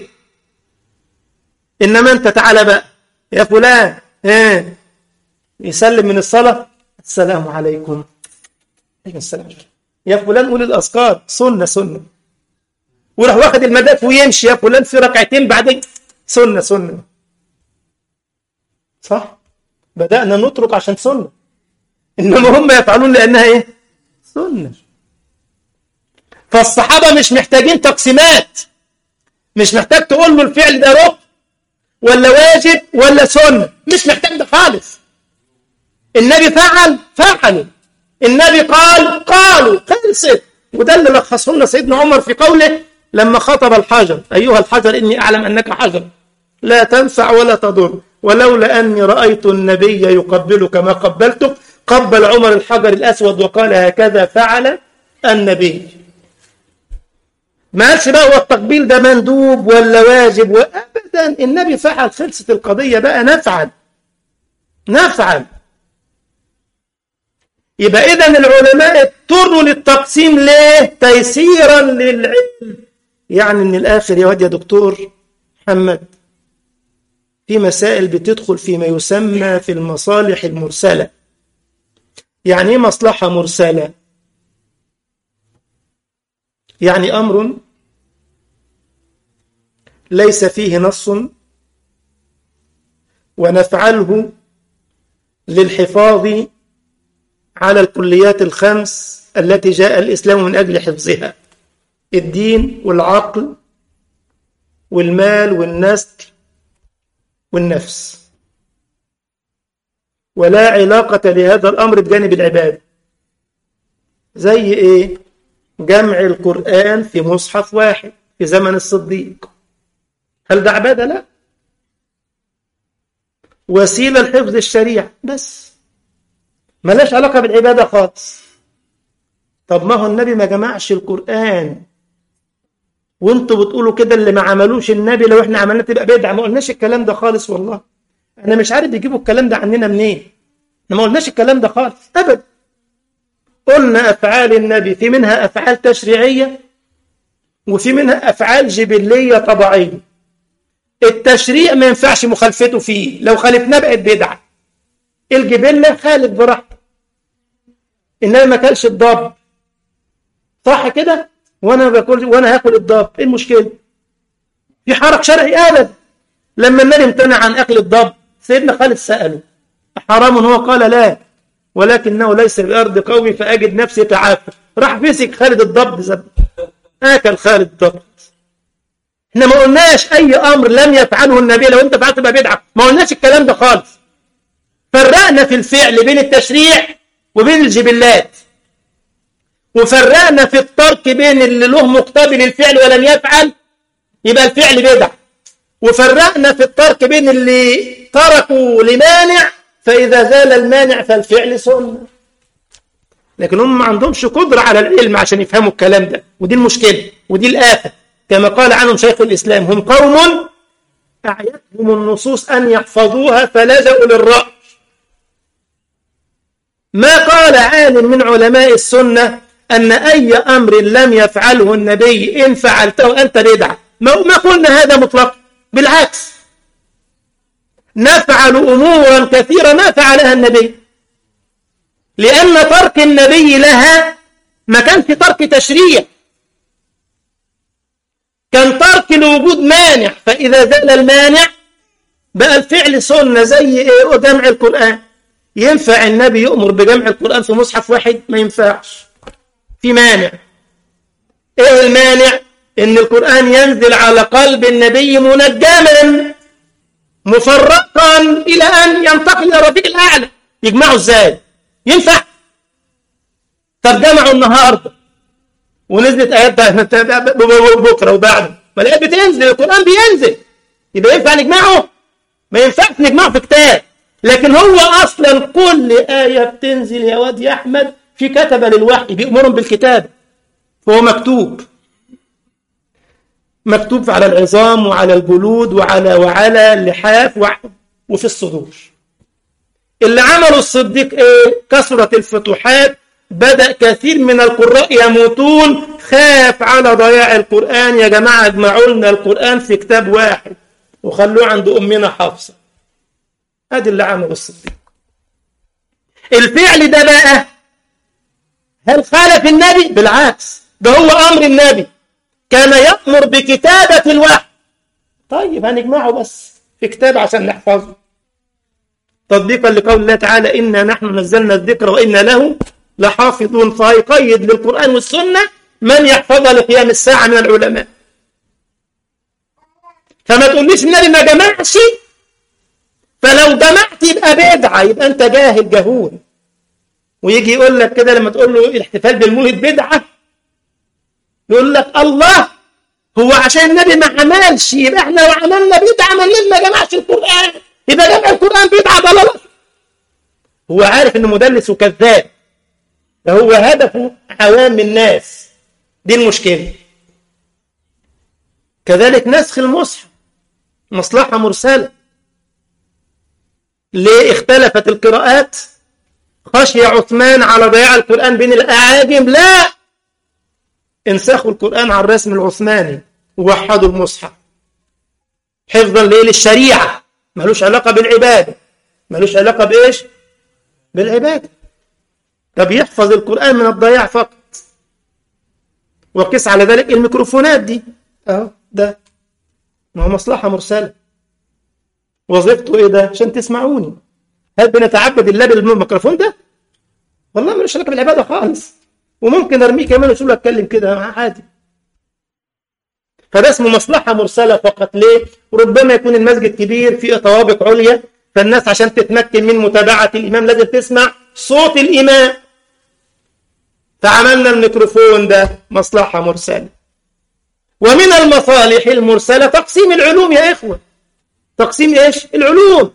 انما انت تعالى بقى يا فلان ايه يسلم من الصلاة السلام عليكم عليكم السلام يا فلان قول الأذكار سنة سنة وراح واخد المداف ويمشي يا فلان في ركعتين بعدين سنة سنة صح بدأنا نترك عشان سنة إنما هم يفعلون لأنها إيه سنة فالصحابة مش محتاجين تقسيمات مش محتاج تقول له الفعل ده ركن ولا واجب ولا سنة مش محتاج ده خالص النبي فعل فعلوا النبي قال قالوا خلصت وده اللي لخصه لنا سيدنا عمر في قوله لما خطب الحجر أيها الحجر إني أعلم أنك حجر لا تنفع ولا تضر ولولا أني رأيت النبي يقبلك ما قبلتك قبل عمر الحجر الأسود وقال هكذا فعل النبي ما قالش بقى هو التقبيل ده مندوب ولا واجب وأبدا النبي فعل خلصت القضية بقى نفعل نفعل يبقى إذا العلماء اضطروا للتقسيم ليه؟ تيسيرا للعلم يعني من الآخر يا واد يا دكتور محمد في مسائل بتدخل فيما يسمى في المصالح المرسلة يعني ايه مصلحة مرسلة يعني أمر ليس فيه نص ونفعله للحفاظ على الكليات الخمس التي جاء الإسلام من أجل حفظها الدين والعقل والمال والنسل والنفس ولا علاقة لهذا الأمر بجانب العبادة زي إيه؟ جمع القرآن في مصحف واحد في زمن الصديق هل ده عبادة؟ لا وسيلة لحفظ الشريعة بس ملاش علاقة بالعبادة خالص طب ما هو النبي ما جمعش القرآن وانتوا بتقولوا كده اللي ما عملوش النبي لو احنا عملنا تبقى بدعة ما قلناش الكلام ده خالص والله انا مش عارف بيجيبوا الكلام ده عننا منين احنا ما قلناش الكلام ده خالص ابدا قلنا افعال النبي في منها افعال تشريعية وفي منها افعال جبلية طبيعية التشريع ما ينفعش مخالفته فيه لو خالفناه بقت بدعة الجبلة خالف براحته انما ما كانش الضب صح كده وانا باكل وانا هاكل الضب ايه المشكله في حرج شرعي ابدا لما النبي امتنع عن اكل الضب سيدنا خالد ساله حرام هو قال لا ولكنه ليس بارض قومي فاجد نفسي تعافى راح مسك خالد الضب زب اكل خالد الضب احنا ما قلناش اي امر لم يفعله النبي لو انت فعلت بقى بدعه ما قلناش الكلام ده خالص فرقنا في الفعل بين التشريع وبين الجبلات وفرقنا في الترك بين اللي له مقتضي للفعل ولم يفعل يبقى الفعل بدع وفرقنا في الترك بين اللي تركوا لمانع فإذا زال المانع فالفعل سنة لكن هم ما عندهمش قدرة على العلم عشان يفهموا الكلام ده ودي المشكلة ودي الآفة كما قال عنهم شيخ الإسلام هم قوم أعيتهم النصوص أن يحفظوها فلجأوا للرأي ما قال عالم من علماء السنة أن أي أمر لم يفعله النبي إن فعلته أنت بدعة ما ما قلنا هذا مطلق بالعكس نفعل أمورا كثيرة ما فعلها النبي لأن ترك النبي لها ما كانش ترك تشريع كان ترك لوجود مانع فإذا زال المانع بقى الفعل سنة زي إيه جمع القرآن ينفع النبي يؤمر بجمع القرآن في مصحف واحد ما ينفعش في مانع ايه المانع ان القرآن ينزل على قلب النبي منجما مفرقا الى ان ينتقل الى الرفيق الاعلى يجمعه ازاي ينفع طب جمعوا النهارده ونزلت ايات بكره وبعده ما الايات بتنزل القرآن بينزل يبقى ينفع نجمعه ما ينفعش نجمعه في كتاب لكن هو اصلا كل آية بتنزل يا واد يا احمد في كتب للوحي بيأمرهم بالكتاب فهو مكتوب مكتوب على العظام وعلى الجلود وعلى وعلى اللحاف وفي الصدور اللي عمله الصديق ايه كثرة الفتوحات بدأ كثير من القراء يموتون خاف على ضياع القرآن يا جماعة اجمعوا لنا القرآن في كتاب واحد وخلوه عند أمنا حفصة ادي اللي عمله الصديق الفعل ده بقى هل خالف النبي بالعكس ده هو امر النبي كان يأمر بكتابة الوحي طيب هنجمعه بس في كتاب عشان نحفظه تطبيقا لقول الله تعالى إنا نحن نزلنا الذكر وإنا له لحافظون فهيقيد للقرآن والسنة من يحفظها لقيام الساعة من العلماء فما تقوليش النبي ما جمعش فلو جمعت يبقى بدعة يبقى أنت جاهل جهول ويجي يقول لك كده لما تقول له الاحتفال بالمولد بدعة يقول لك الله هو عشان النبي ما عملش يبقى احنا لو عملنا بدعة ما النبي ما جمعش القرآن يبقى جمع القرآن بدعة ضلالة هو عارف انه مدلس وكذاب ده هو هدفه عوام الناس دي المشكلة كذلك نسخ المصحف مصلحة مرسلة ليه اختلفت القراءات خشي عثمان على ضياع القرآن بين الأعاجم لا انسخوا القرآن على الرسم العثماني ووحدوا المصحف حفظا ليه للشريعة ملوش علاقة بالعبادة ملوش علاقة بإيش بالعبادة طب يحفظ القرآن من الضياع فقط وقس على ذلك الميكروفونات دي اهو ده ما هو مصلحة مرسلة وظيفته ايه ده عشان تسمعوني هل بنتعبد الله بالميكروفون ده والله ملوش علاقة بالعبادة خالص وممكن ارميه كمان واشوف اتكلم كده عادي فده اسمه مصلحة مرسلة فقط ليه؟ ربما يكون المسجد كبير فيه طوابق عليا فالناس عشان تتمكن من متابعة الإمام لازم تسمع صوت الإمام فعملنا الميكروفون ده مصلحة مرسلة ومن المصالح المرسلة تقسيم العلوم يا إخوة تقسيم إيش؟ العلوم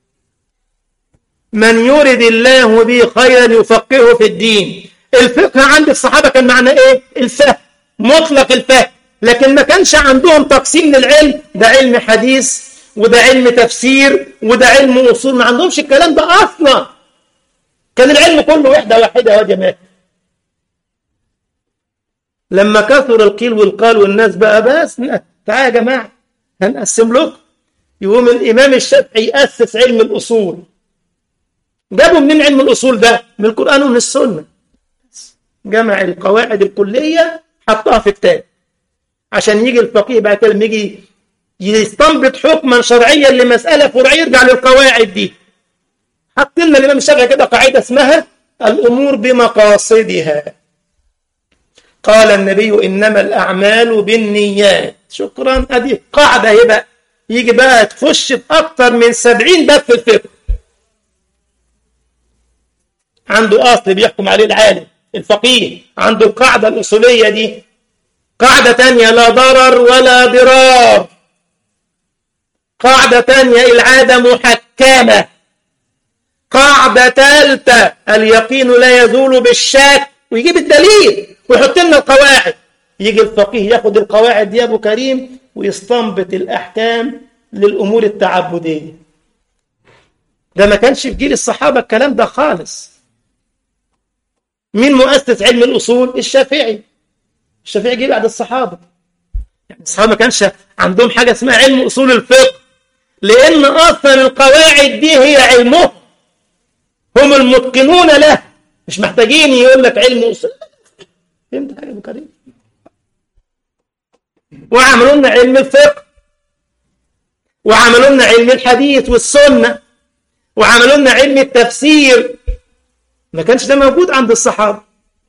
من يرد الله به خيرا يفقهه في الدين الفقه عند الصحابة كان معنى إيه؟ الفهم مطلق الفهم لكن ما كانش عندهم تقسيم للعلم ده علم حديث وده علم تفسير وده علم أصول ما عندهمش الكلام ده أصلا كان العلم كله وحدة واحدة يا جماعة لما كثر القيل والقال والناس بقى بس تعالوا يا جماعة هنقسم لكم يقوم الإمام الشافعي يأسس علم الأصول جابوا منين علم الأصول ده؟ من القرآن ومن السنة جمع القواعد الكلية حطها في كتاب عشان يجي الفقيه بعد كده لما يجي يستنبط حكما شرعيا لمسألة فرعية يرجع للقواعد دي حط لنا الإمام الشافعي كده قاعدة اسمها الأمور بمقاصدها قال النبي إنما الأعمال بالنيات شكرا أدي قاعدة هي بقى يجي بقى تخش في أكتر من سبعين باب في الفقه عنده أصل بيحكم عليه العالم الفقيه عنده القاعدة الأصولية دي قاعدة تانية لا ضرر ولا ضرار قاعدة تانية العادة محكمة قاعدة ثالثة اليقين لا يزول بالشك ويجيب الدليل ويحط لنا القواعد يجي الفقيه ياخد القواعد دي ابو كريم ويستنبط الاحكام للامور التعبديه ده ما كانش في جيل الصحابه الكلام ده خالص مين مؤسس علم الاصول الشافعي الشافعي جه بعد الصحابه يعني الصحابه ما كانش عندهم حاجه اسمها علم اصول الفقه لان اصلا القواعد دي هي علمهم هم المتقنون له مش محتاجين يقول لك علم اصول فهمت حاجه ابو كريم وعملوا لنا علم الفقه وعملوا لنا علم الحديث والسنه وعملوا لنا علم التفسير ما كانش ده موجود عند الصحابه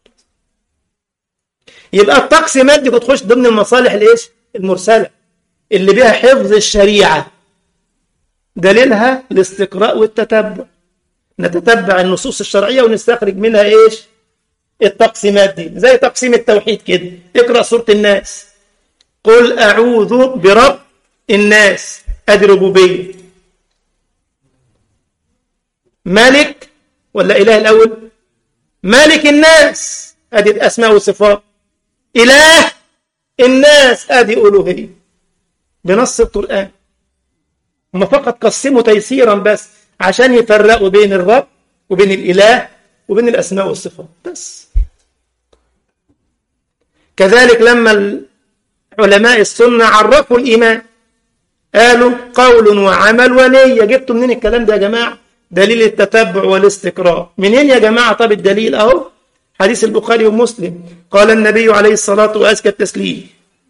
يبقى التقسيمات دي بتخش ضمن المصالح الايش المرسله اللي بها حفظ الشريعه دليلها الاستقراء والتتبع نتتبع النصوص الشرعيه ونستخرج منها ايش التقسيمات دي زي تقسيم التوحيد كده اقرا سوره الناس قل اعوذ برب الناس ادي ربوبيه ملك ولا اله الاول ملك الناس ادي الاسماء والصفات اله الناس ادي الوهيه بنص القران هم فقط قسموا تيسيرا بس عشان يفرقوا بين الرب وبين الاله وبين الاسماء والصفات بس كذلك لما علماء السنه عرفوا الايمان قالوا قول وعمل ونيه جبتوا منين الكلام ده يا جماعه دليل التتبع والاستقراء منين يا جماعه طب الدليل اهو حديث البخاري ومسلم قال النبي عليه الصلاه وازكى التسليم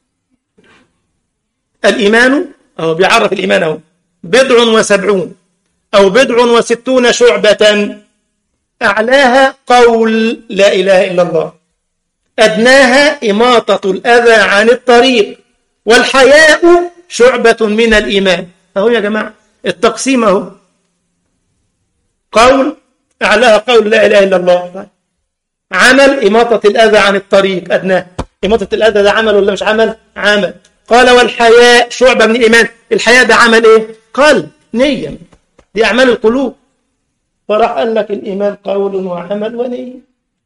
الايمان اهو بيعرف الايمان اهو بضع وسبعون أو بضع وستون شعبة أعلاها قول لا إله إلا الله أدناها إماطة الأذى عن الطريق والحياء شعبة من الإيمان أهو يا جماعة التقسيم أهو قول أعلاها قول لا إله إلا الله عمل إماطة الأذى عن الطريق أدناها إماطة الأذى ده عمل ولا مش عمل عمل قال والحياء شعبة من الإيمان الحياء ده عمل إيه قلب نية دي أعمال القلوب فراح قال لك الإيمان قول وعمل ونية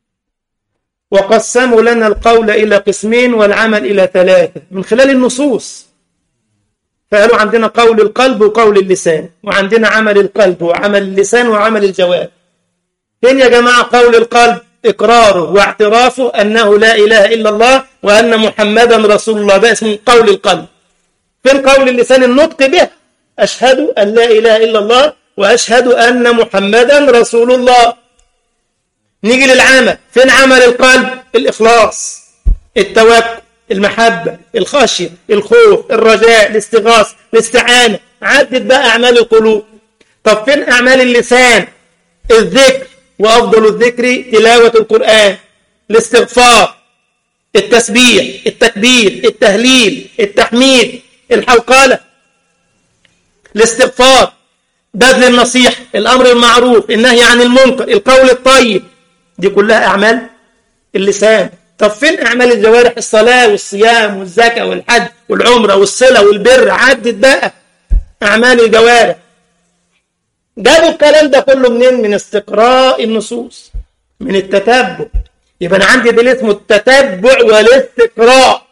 وقسموا لنا القول إلى قسمين والعمل إلى ثلاثة من خلال النصوص فقالوا عندنا قول القلب وقول اللسان وعندنا عمل القلب وعمل اللسان وعمل الجواب فين يا جماعة قول القلب إقراره واعترافه أنه لا إله إلا الله وأن محمدا رسول الله ده اسمه قول القلب فين قول اللسان النطق به أشهد أن لا إله إلا الله وأشهد أن محمدا رسول الله نيجي للعمل فين عمل القلب الإخلاص التوكل المحبة الخشية الخوف الرجاء الاستغاثة الاستعانة عدد بقى أعمال القلوب طب فين أعمال اللسان الذكر وأفضل الذكر تلاوة القرآن الاستغفار التسبيح التكبير التهليل التحميد الحوقالة الاستغفار بذل النصيحة الأمر المعروف النهي عن المنكر القول الطيب دي كلها أعمال اللسان طب فين أعمال الجوارح الصلاة والصيام والزكاة والحج والعمرة والصلة والبر عدد بقى أعمال الجوارح جابوا الكلام ده كله منين من استقراء النصوص من التتبع يبقى أنا عندي دليل اسمه التتبع والاستقراء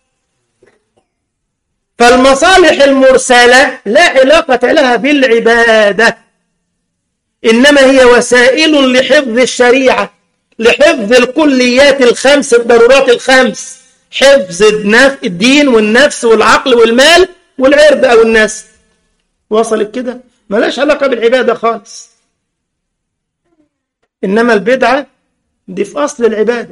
فالمصالح المرسلة لا علاقة لها بالعبادة إنما هي وسائل لحفظ الشريعة لحفظ الكليات الخمس الضرورات الخمس حفظ الدين والنفس والعقل والمال والعرض أو الناس وصلت كده ملاش علاقة بالعبادة خالص إنما البدعة دي في أصل العبادة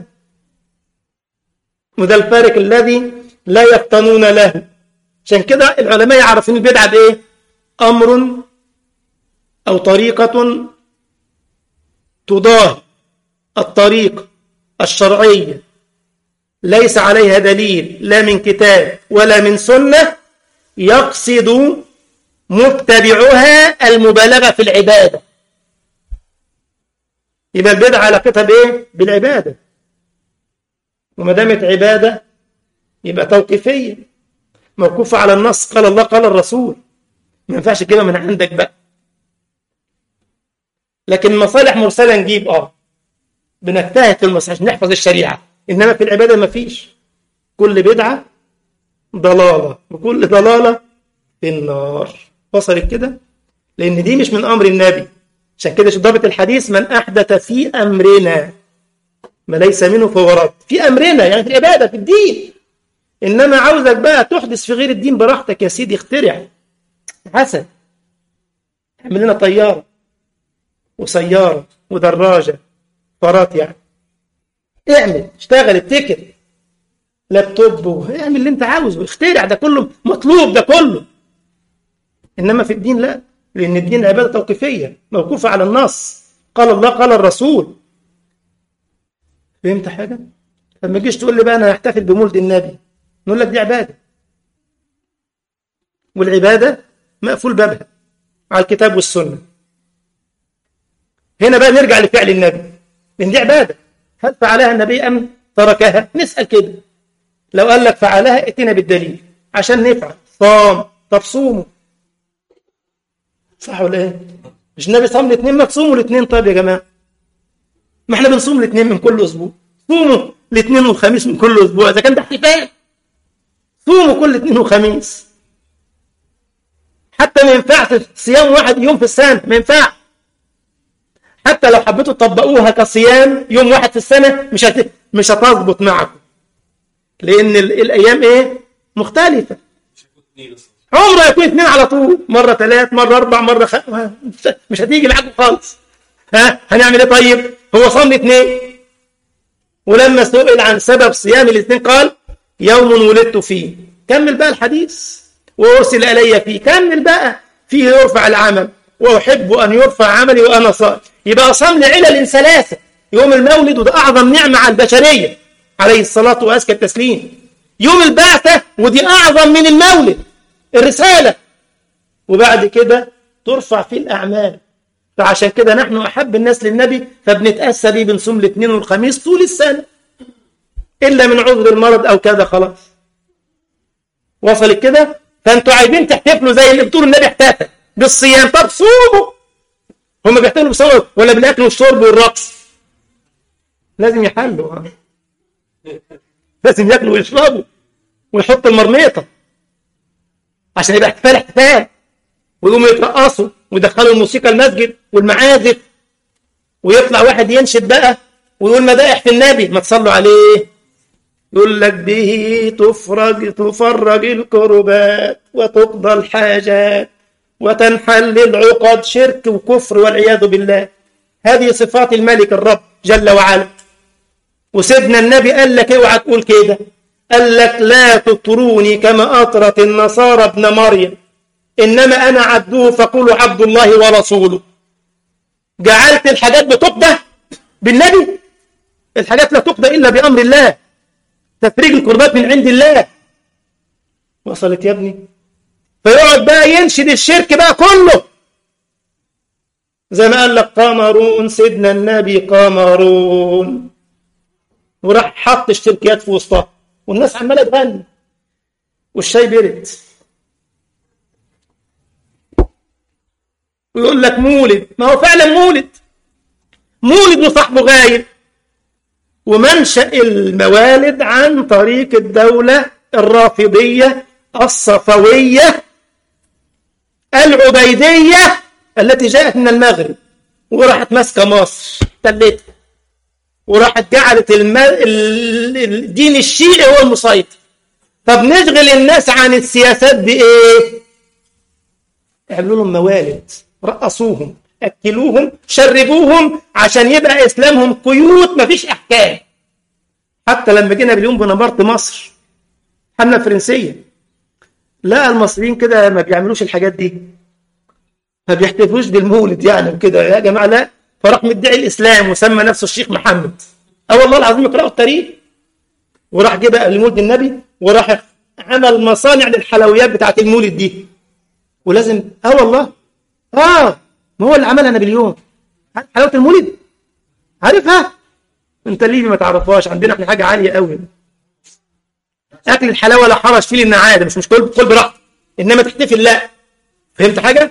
وده الفارق الذي لا يفطنون له عشان كده العلماء يعرفون البدعة بإيه أمر أو طريقة تضاهي الطريقة الشرعية ليس عليها دليل لا من كتاب ولا من سنة يقصد متبعها المبالغة في العبادة يبقى البدعة علاقتها بإيه؟ بالعبادة وما دامت عبادة يبقى توقيفية موقوفة على النص قال الله قال الرسول ما ينفعش تجيبها من عندك بقى لكن مصالح مرسلة نجيب اه بنجتهد في المصالح عشان نحفظ الشريعة إنما في العبادة ما فيش كل بدعة ضلالة وكل ضلالة في النار وصلت كده لأن دي مش من أمر النبي عشان كده ضابط الحديث من أحدث في أمرنا ما ليس منه فهو رد في أمرنا يعني في العبادة في الدين إنما عاوزك بقى تحدث في غير الدين براحتك يا سيدي اخترع حسن اعمل لنا طيارة وسيارة ودراجة فرات يعني اعمل اشتغل ابتكر لابتوب اعمل اللي انت عاوزه اخترع ده كله مطلوب ده كله انما في الدين لا لان الدين عباده توقيفيه موقوفه على النص قال الله قال الرسول فهمت حاجه لما تجيش تقول لي بقى انا هحتفل بمولد النبي نقول لك دي عباده والعباده مقفول بابها على الكتاب والسنه هنا بقى نرجع لفعل النبي لان دي عباده هل فعلها النبي ام تركها نسال كده لو قال لك فعلها ائتنا بالدليل عشان نفعل صام طب صوموا صح ولا ايه مش النبي صام الاثنين ما تصوموا الاثنين طيب يا جماعه ما احنا بنصوم الاثنين من كل اسبوع صوموا الاثنين والخميس من كل اسبوع اذا كان ده احتفال صوموا كل اثنين وخميس حتى ما ينفعش صيام واحد يوم في السنه ما ينفعش حتى لو حبيتوا تطبقوها كصيام يوم واحد في السنه مش هت... مش هتظبط معكم لان ال... الايام ايه مختلفه عمره يكون اثنين على طول مره ثلاث مره اربع مره خ... مش هتيجي معاكم خالص ها هنعمل ايه طيب هو صام الاثنين ولما سئل عن سبب صيام الاثنين قال يوم ولدت فيه كمل بقى الحديث وارسل الي فيه كمل بقى فيه يرفع العمل واحب ان يرفع عملي وانا صائم يبقى صام لعلل ثلاثه يوم المولد وده اعظم نعمه على البشريه عليه الصلاه وازكى التسليم يوم البعثه ودي اعظم من المولد الرسالة وبعد كده ترفع في الأعمال فعشان كده نحن أحب الناس للنبي فبنتأسى بيه بنصوم الاثنين والخميس طول السنة إلا من عذر المرض أو كذا خلاص وصلت كده فأنتوا عايزين تحتفلوا زي اللي بتقولوا النبي احتفل بالصيام طب صوموا هم بيحتفلوا بالصوم ولا بالأكل والشرب والرقص لازم يحلوا لازم ياكلوا ويشربوا ويحطوا المرميطه عشان يبقى احتفال احتفال ويقوموا يترقصوا ويدخلوا الموسيقى المسجد والمعازف ويطلع واحد ينشد بقى ويقول مدائح في النبي ما تصلوا عليه يقول لك به تفرج تفرج الكربات وتقضى الحاجات وتنحل العقد شرك وكفر والعياذ بالله هذه صفات الملك الرب جل وعلا وسيدنا النبي قال لك اوعى تقول كده قال لك لا تطروني كما اطرت النصارى ابن مريم انما انا عبده فقولوا عبد الله ورسوله جعلت الحاجات بتقضى بالنبي الحاجات لا تقضى الا بامر الله تفريج الكربات من عند الله وصلت يا ابني فيقعد بقى ينشد الشرك بقى كله زي ما قال لك قمرون سيدنا النبي قمرون وراح حط الشركيات في وسطها والناس عماله تغني والشاي برد ويقول لك مولد ما هو فعلا مولد مولد وصاحبه غايب ومنشأ الموالد عن طريق الدولة الرافضية الصفوية العبيدية التي جاءت من المغرب وراحت ماسكة مصر تلتها وراحت جعلت الم... الدين الشيعي هو المسيطر طب نشغل الناس عن السياسات بإيه؟ اعملوا لهم موالد رقصوهم أكلوهم شربوهم عشان يبقى إسلامهم قيود مفيش أحكام حتى لما جينا باليوم بنمرت مصر حملة فرنسية لا المصريين كده ما بيعملوش الحاجات دي ما بيحتفلوش بالمولد يعني وكده يا جماعة لا فراح مدعي الإسلام وسمى نفسه الشيخ محمد اه والله العظيم اقرأوا التاريخ وراح جه بقى لمولد النبي وراح عمل مصانع للحلويات بتاعت المولد دي ولازم اه والله اه ما هو اللي عملها نابليون حلاوه المولد عارفها انت ليه ما تعرفهاش عندنا احنا حاجه عاليه قوي اكل الحلاوه لا حرج فيه لان عادي مش مش كل كل براحتك انما تحتفل لا فهمت حاجه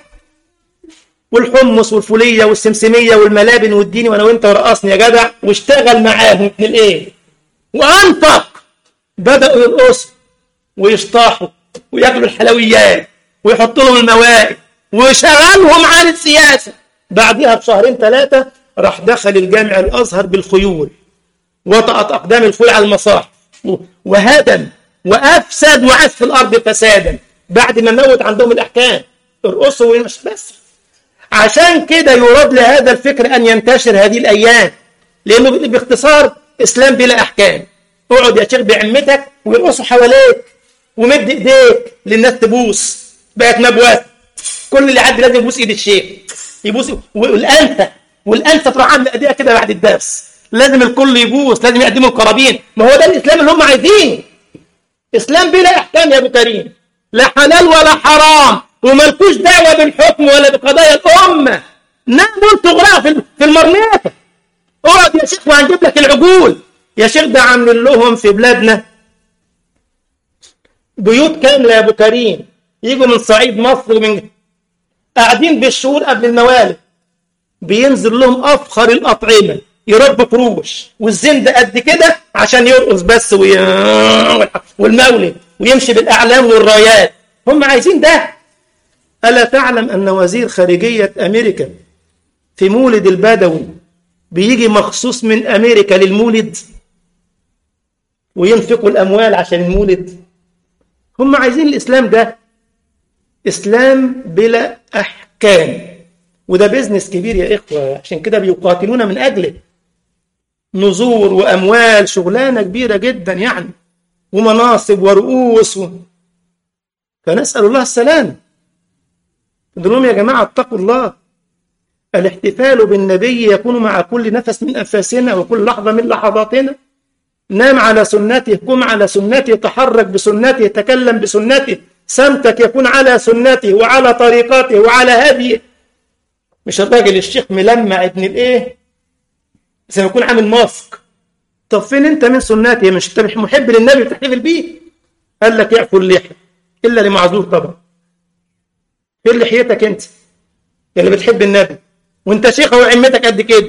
والحمص والفوليه والسمسميه والملابن والديني وانا وانت ورقصني يا جدع واشتغل معاهم من الايه وانفق بداوا يرقصوا ويشطحوا وياكلوا الحلويات ويحطوا لهم الموائد وشغلهم عن السياسة بعدها بشهرين ثلاثة راح دخل الجامع الأزهر بالخيول وطأت أقدام الخيول على المصاحف وهدم وأفسد وعث في الأرض فسادا بعد ما موت عندهم الأحكام ارقصوا ومش بس عشان كده يراد لهذا الفكر أن ينتشر هذه الأيام لأنه باختصار إسلام بلا أحكام اقعد يا شيخ بعمتك ويرقصوا حواليك ومد ايديك للناس تبوس بقت نبوات كل اللي عدى لازم يبوس ايد الشيخ يبوس والانثى والانثى تروح عامله ايديها كده بعد الدرس لازم الكل يبوس لازم يقدموا القرابين ما هو ده الاسلام اللي هم عايزينه اسلام بلا احكام يا ابو كريم لا حلال ولا حرام وملكوش دعوه بالحكم ولا بقضايا الامه ناموا انتوا غرقوا في في المرميطه اقعد يا شيخ وهنجيب لك العجول يا شيخ ده عاملين لهم في بلادنا بيوت كامله يا ابو كريم يجوا من صعيد مصر ومن قاعدين بالشهور قبل الموالد بينزل لهم افخر الاطعمه يربوا قروش والزند قد كده عشان يرقص بس وي... والمولد ويمشي بالاعلام والرايات هم عايزين ده الا تعلم ان وزير خارجيه امريكا في مولد البدوي بيجي مخصوص من امريكا للمولد وينفقوا الاموال عشان المولد هم عايزين الاسلام ده اسلام بلا احكام وده بيزنس كبير يا اخوه عشان كده بيقاتلون من اجله نزور واموال شغلانه كبيره جدا يعني ومناصب ورؤوس و... فنسال الله السلام لهم يا جماعه اتقوا الله الاحتفال بالنبي يكون مع كل نفس من انفاسنا وكل لحظه من لحظاتنا نام على سنته قم على سنته تحرك بسنته تكلم بسنته سمتك يكون على سنته وعلى طريقته وعلى هديه مش الراجل الشيخ ملمع ابن الايه زي ما يكون عامل ماسك طب فين انت من سنته مش انت محب للنبي بتحتفل بيه قال لك اعفوا اللحيه الا لمعذور طبعا فين لحيتك انت اللي بتحب النبي وانت شيخ وعمتك قد كده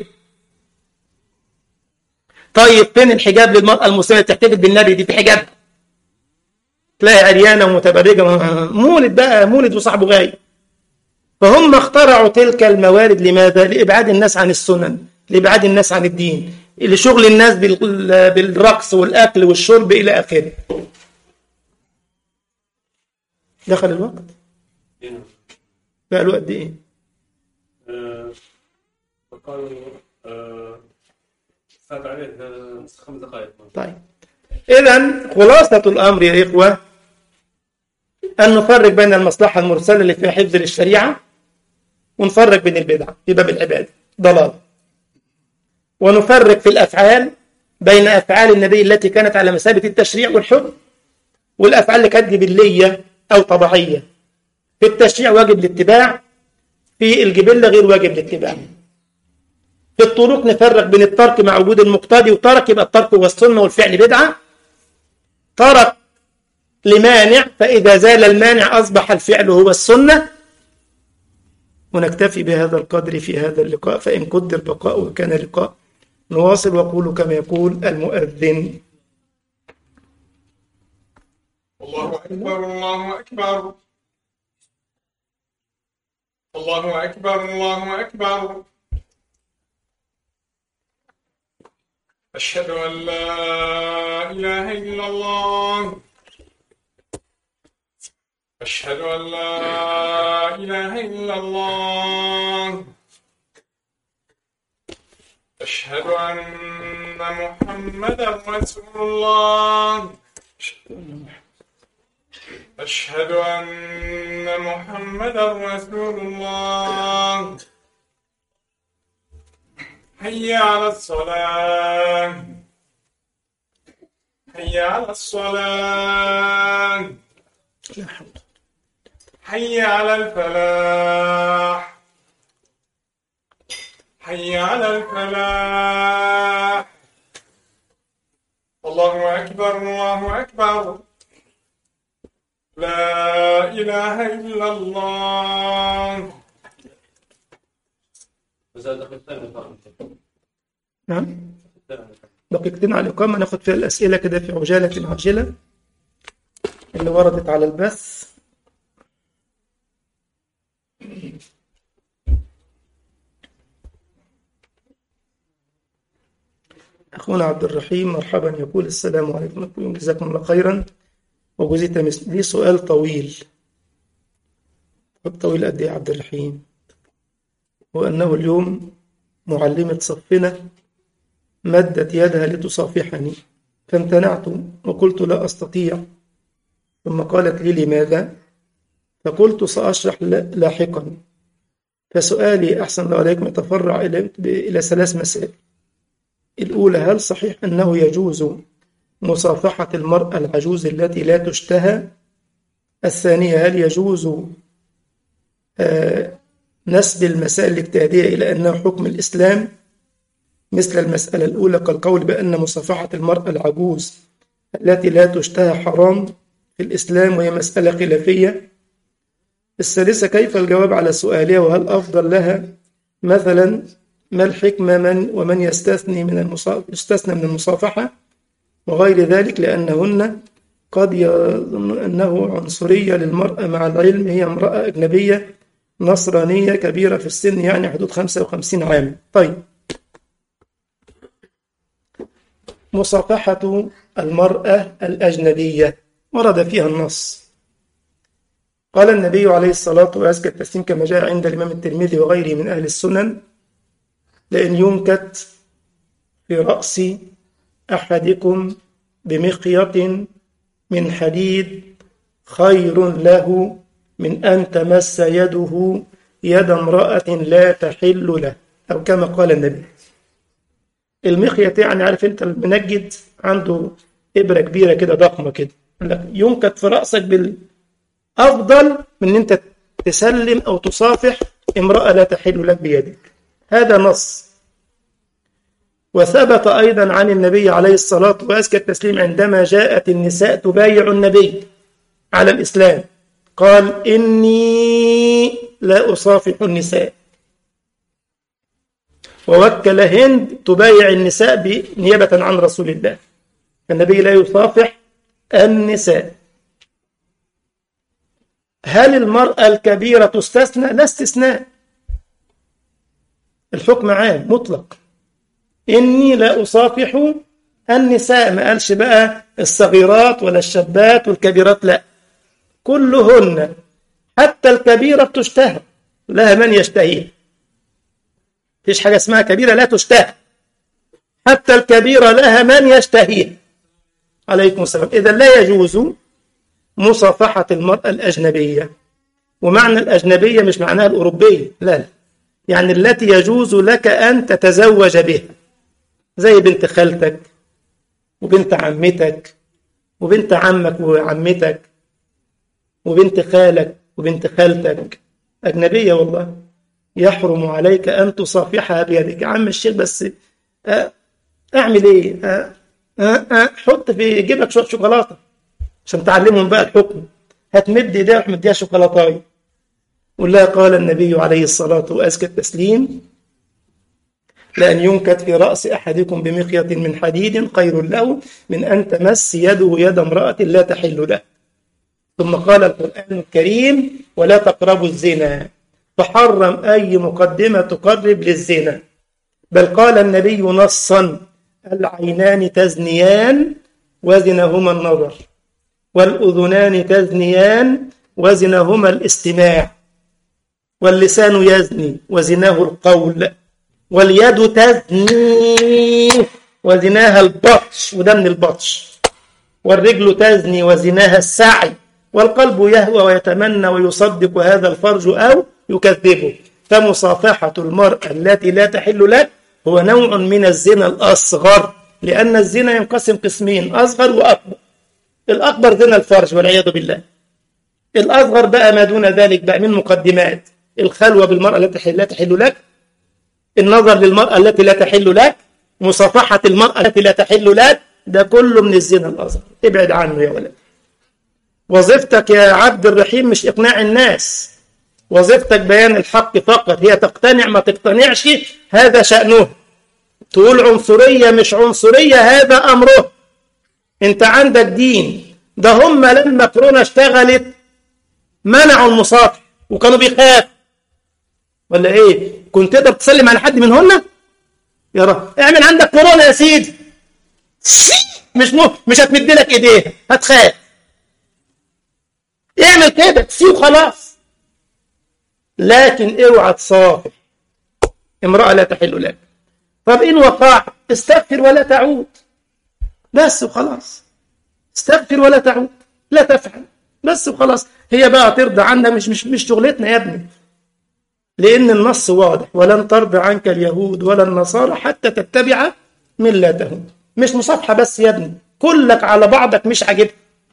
طيب فين الحجاب للمرأة المسلمة تحتفل بالنبي دي في حجاب تلاقي عريانة ومتبرجة مولد بقى مولد وصاحبه غايب فهم اخترعوا تلك الموارد لماذا؟ لإبعاد الناس عن السنن لإبعاد الناس عن الدين لشغل الناس بال- بالرقص والأكل والشرب إلى آخره دخل الوقت هنا بقى له قد إيه آه، فقالوا آه، ساعد عليه آه، خمس دقائق طيب إذا خلاصة الأمر يا إخوة أن نفرق بين المصلحة المرسلة اللي فيها حفظ للشريعة ونفرق بين البدعة في باب العبادة ضلال ونفرق في الأفعال بين أفعال النبي التي كانت على مثابة التشريع والحكم والأفعال اللي كانت جبلية أو طبيعية في التشريع واجب الاتباع في الجبلة غير واجب الاتباع في الطرق نفرق بين الترك مع وجود المقتضي وترك يبقى الترك هو السنة والفعل بدعة ترك لمانع فإذا زال المانع أصبح الفعل هو السنة ونكتفي بهذا القدر في هذا اللقاء فإن قدر بقاء وكان لقاء نواصل وقول كما يقول المؤذن الله أكبر الله أكبر الله أكبر الله أكبر أشهد أن لا إله إلا الله أشهد أن لا إله إلا الله أشهد أن محمدا رسول الله أشهد أن محمدا رسول الله حي على الصلاة حي على الصلاة لا حول حي على الفلاح حي على الفلاح الله أكبر الله أكبر لا إله إلا الله وزاد دقيقتين فقط. نعم دقيقتين على الإقامة ناخد فيها الأسئلة كده في عجالة عاجلة اللي وردت على البث أخونا عبد الرحيم مرحبا يقول السلام عليكم يقول جزاكم الله خيرا وجزيت مثل لي سؤال طويل طويل قد إيه يا عبد الرحيم وأنه اليوم معلمة صفنا مدت يدها لتصافحني فامتنعت وقلت لا أستطيع ثم قالت لي لماذا فقلت سأشرح ل- لاحقا فسؤالي أحسن الله عليكم يتفرع إلى إلى ثلاث مسائل الأولى هل صحيح أنه يجوز مصافحة المرأة العجوز التي لا تشتهى الثانية هل يجوز آه، نسب المسائل الاجتهادية إلى أنه حكم الإسلام مثل المسألة الأولى كالقول بأن مصافحة المرأة العجوز التي لا تشتهى حرام في الإسلام وهي مسألة خلافية الثالثة كيف الجواب على سؤالها وهل أفضل لها مثلا ما الحكمة من ومن يستثني من المصا... يستثنى من المصافحة وغير ذلك لأنهن قد يظن أنه عنصرية للمرأة مع العلم هي امرأة أجنبية نصرانية كبيرة في السن يعني حدود 55 عام طيب مصافحة المرأة الأجنبية ورد فيها النص قال النبي عليه الصلاة وأزكى التسليم كما جاء عند الإمام الترمذي وغيره من أهل السنن لأن ينكت في رأس أحدكم بمخيط من حديد خير له من أن تمس يده يد امرأة لا تحل له أو كما قال النبي المخيط يعني عارف أنت المنجد عنده إبرة كبيرة كده ضخمة كده لا ينكت في رأسك بالأفضل من أن أنت تسلم أو تصافح امرأة لا تحل لك بيدك هذا نص وثبت أيضا عن النبي عليه الصلاة وأزكى التسليم عندما جاءت النساء تبايع النبي على الإسلام قال إني لا أصافح النساء ووكل هند تبايع النساء نيابة عن رسول الله النبي لا يصافح النساء هل المرأة الكبيرة تستثنى؟ لا استثناء الحكم عام مطلق إني لا أصافح النساء ما قالش بقى الصغيرات ولا الشابات والكبيرات لا كلهن حتى الكبيرة بتشتهى لها من يشتهيها فيش حاجة اسمها كبيرة لا تشتهى حتى الكبيرة لها من يشتهيها عليكم السلام إذا لا يجوز مصافحة المرأة الأجنبية ومعنى الأجنبية مش معناها الأوروبية لا لا يعني التي يجوز لك أن تتزوج بها زي بنت خالتك وبنت عمتك وبنت عمك وعمتك وبنت خالك وبنت خالتك أجنبية والله يحرم عليك أن تصافحها بيدك يا عم الشيخ بس أه أعمل إيه أه أه أه حط في جيبك شوية شوكولاتة عشان تعلمهم بقى الحكم هتمد ايديها وتروح مديها شوكولاتايه ولا قال النبي عليه الصلاة وأزكى التسليم لأن ينكت في رأس أحدكم بمخيط من حديد خير له من أن تمس يده يد امرأة لا تحل له ثم قال القرآن الكريم ولا تقربوا الزنا فحرم أي مقدمة تقرب للزنا بل قال النبي نصا العينان تزنيان وزنهما النظر والأذنان تزنيان وزنهما الاستماع واللسان يزني وزناه القول واليد تزني وزناها البطش وده من البطش والرجل تزني وزناها السعي والقلب يهوى ويتمنى ويصدق هذا الفرج أو يكذبه فمصافحة المرأة التي لا تحل لك هو نوع من الزنا الأصغر لأن الزنا ينقسم قسمين أصغر وأكبر الأكبر زنا الفرج والعياذ بالله الأصغر بقى ما دون ذلك بقى من مقدمات الخلوة بالمرأة التي لا تحل لك النظر للمرأة التي لا تحل لك مصافحة المرأة التي لا تحل لك ده كله من الزنا الأصغر ابعد عنه يا ولد وظيفتك يا عبد الرحيم مش إقناع الناس وظيفتك بيان الحق فقط هي تقتنع ما تقتنعش هذا شأنه تقول عنصرية مش عنصرية هذا أمره انت عندك دين ده هم لما كورونا اشتغلت منعوا المصافح وكانوا بيخافوا ولا ايه كنت تقدر تسلم على حد منهن يا رب اعمل عندك كورونا يا سيدي مش مو مش هتمد لك ايديها هتخاف اعمل كده سي وخلاص لكن اوعى تصافح امرأة لا تحل لك طب إن وقع استغفر ولا تعود بس وخلاص استغفر ولا تعود لا تفعل بس وخلاص هي بقى ترضى عنا مش مش مش شغلتنا يا ابني لأن النص واضح ولن ترضى عنك اليهود ولا النصارى حتى تتبع ملتهم مش مصافحة بس يا ابني كلك على بعضك مش عاجبك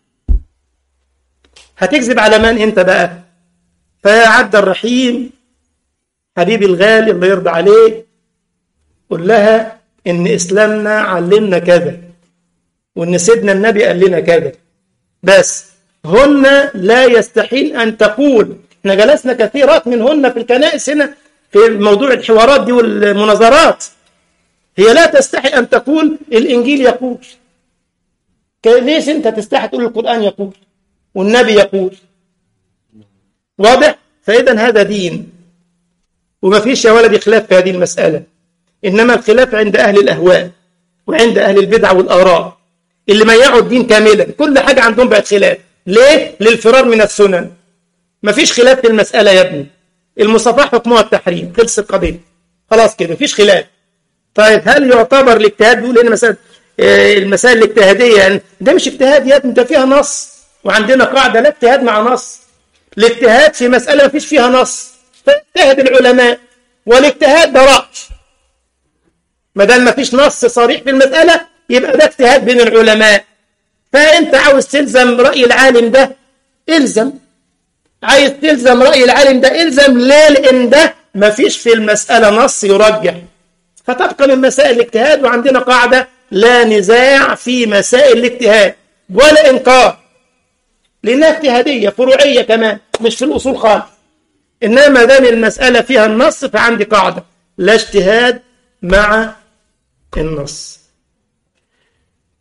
هتكذب على من انت بقى فيا عبد الرحيم حبيبي الغالي الله يرضى عليك قل لها ان اسلامنا علمنا كذا وان سيدنا النبي قال لنا كذا بس هن لا يستحيل ان تقول احنا جلسنا كثيرات منهن في الكنائس هنا في موضوع الحوارات دي والمناظرات هي لا تستحي ان تقول الانجيل يقول ليش انت تستحي تقول القران يقول والنبي يقول واضح فاذا هذا دين وما فيش يا ولدي خلاف في هذه المساله انما الخلاف عند اهل الاهواء وعند اهل البدع والاراء اللي ميعوا الدين كاملا كل حاجه عندهم بقت خلاف ليه للفرار من السنن ما فيش خلاف في المساله يا ابني المصافحه حكمها التحريم خلص القضيه خلاص كده مفيش خلاف طيب هل يعتبر الاجتهاد بيقول هنا مثلا المسائل الاجتهاديه يعني ده مش اجتهاد يا ابني ده فيها نص وعندنا قاعده لا اجتهاد مع نص الاجتهاد في مساله ما فيش فيها نص فاجتهد العلماء والاجتهاد ده راي ما دام ما فيش نص صريح في المساله يبقى ده اجتهاد بين العلماء فانت عاوز تلزم راي العالم ده الزم عايز تلزم راي العالم ده الزم ليه لان ده ما فيش في المساله نص يرجح فتبقى من مسائل الاجتهاد وعندنا قاعده لا نزاع في مسائل الاجتهاد ولا انكار لانها اجتهاديه فروعيه كمان مش في الاصول خالص انما ما دام المساله فيها النص فعندي قاعده لا اجتهاد مع النص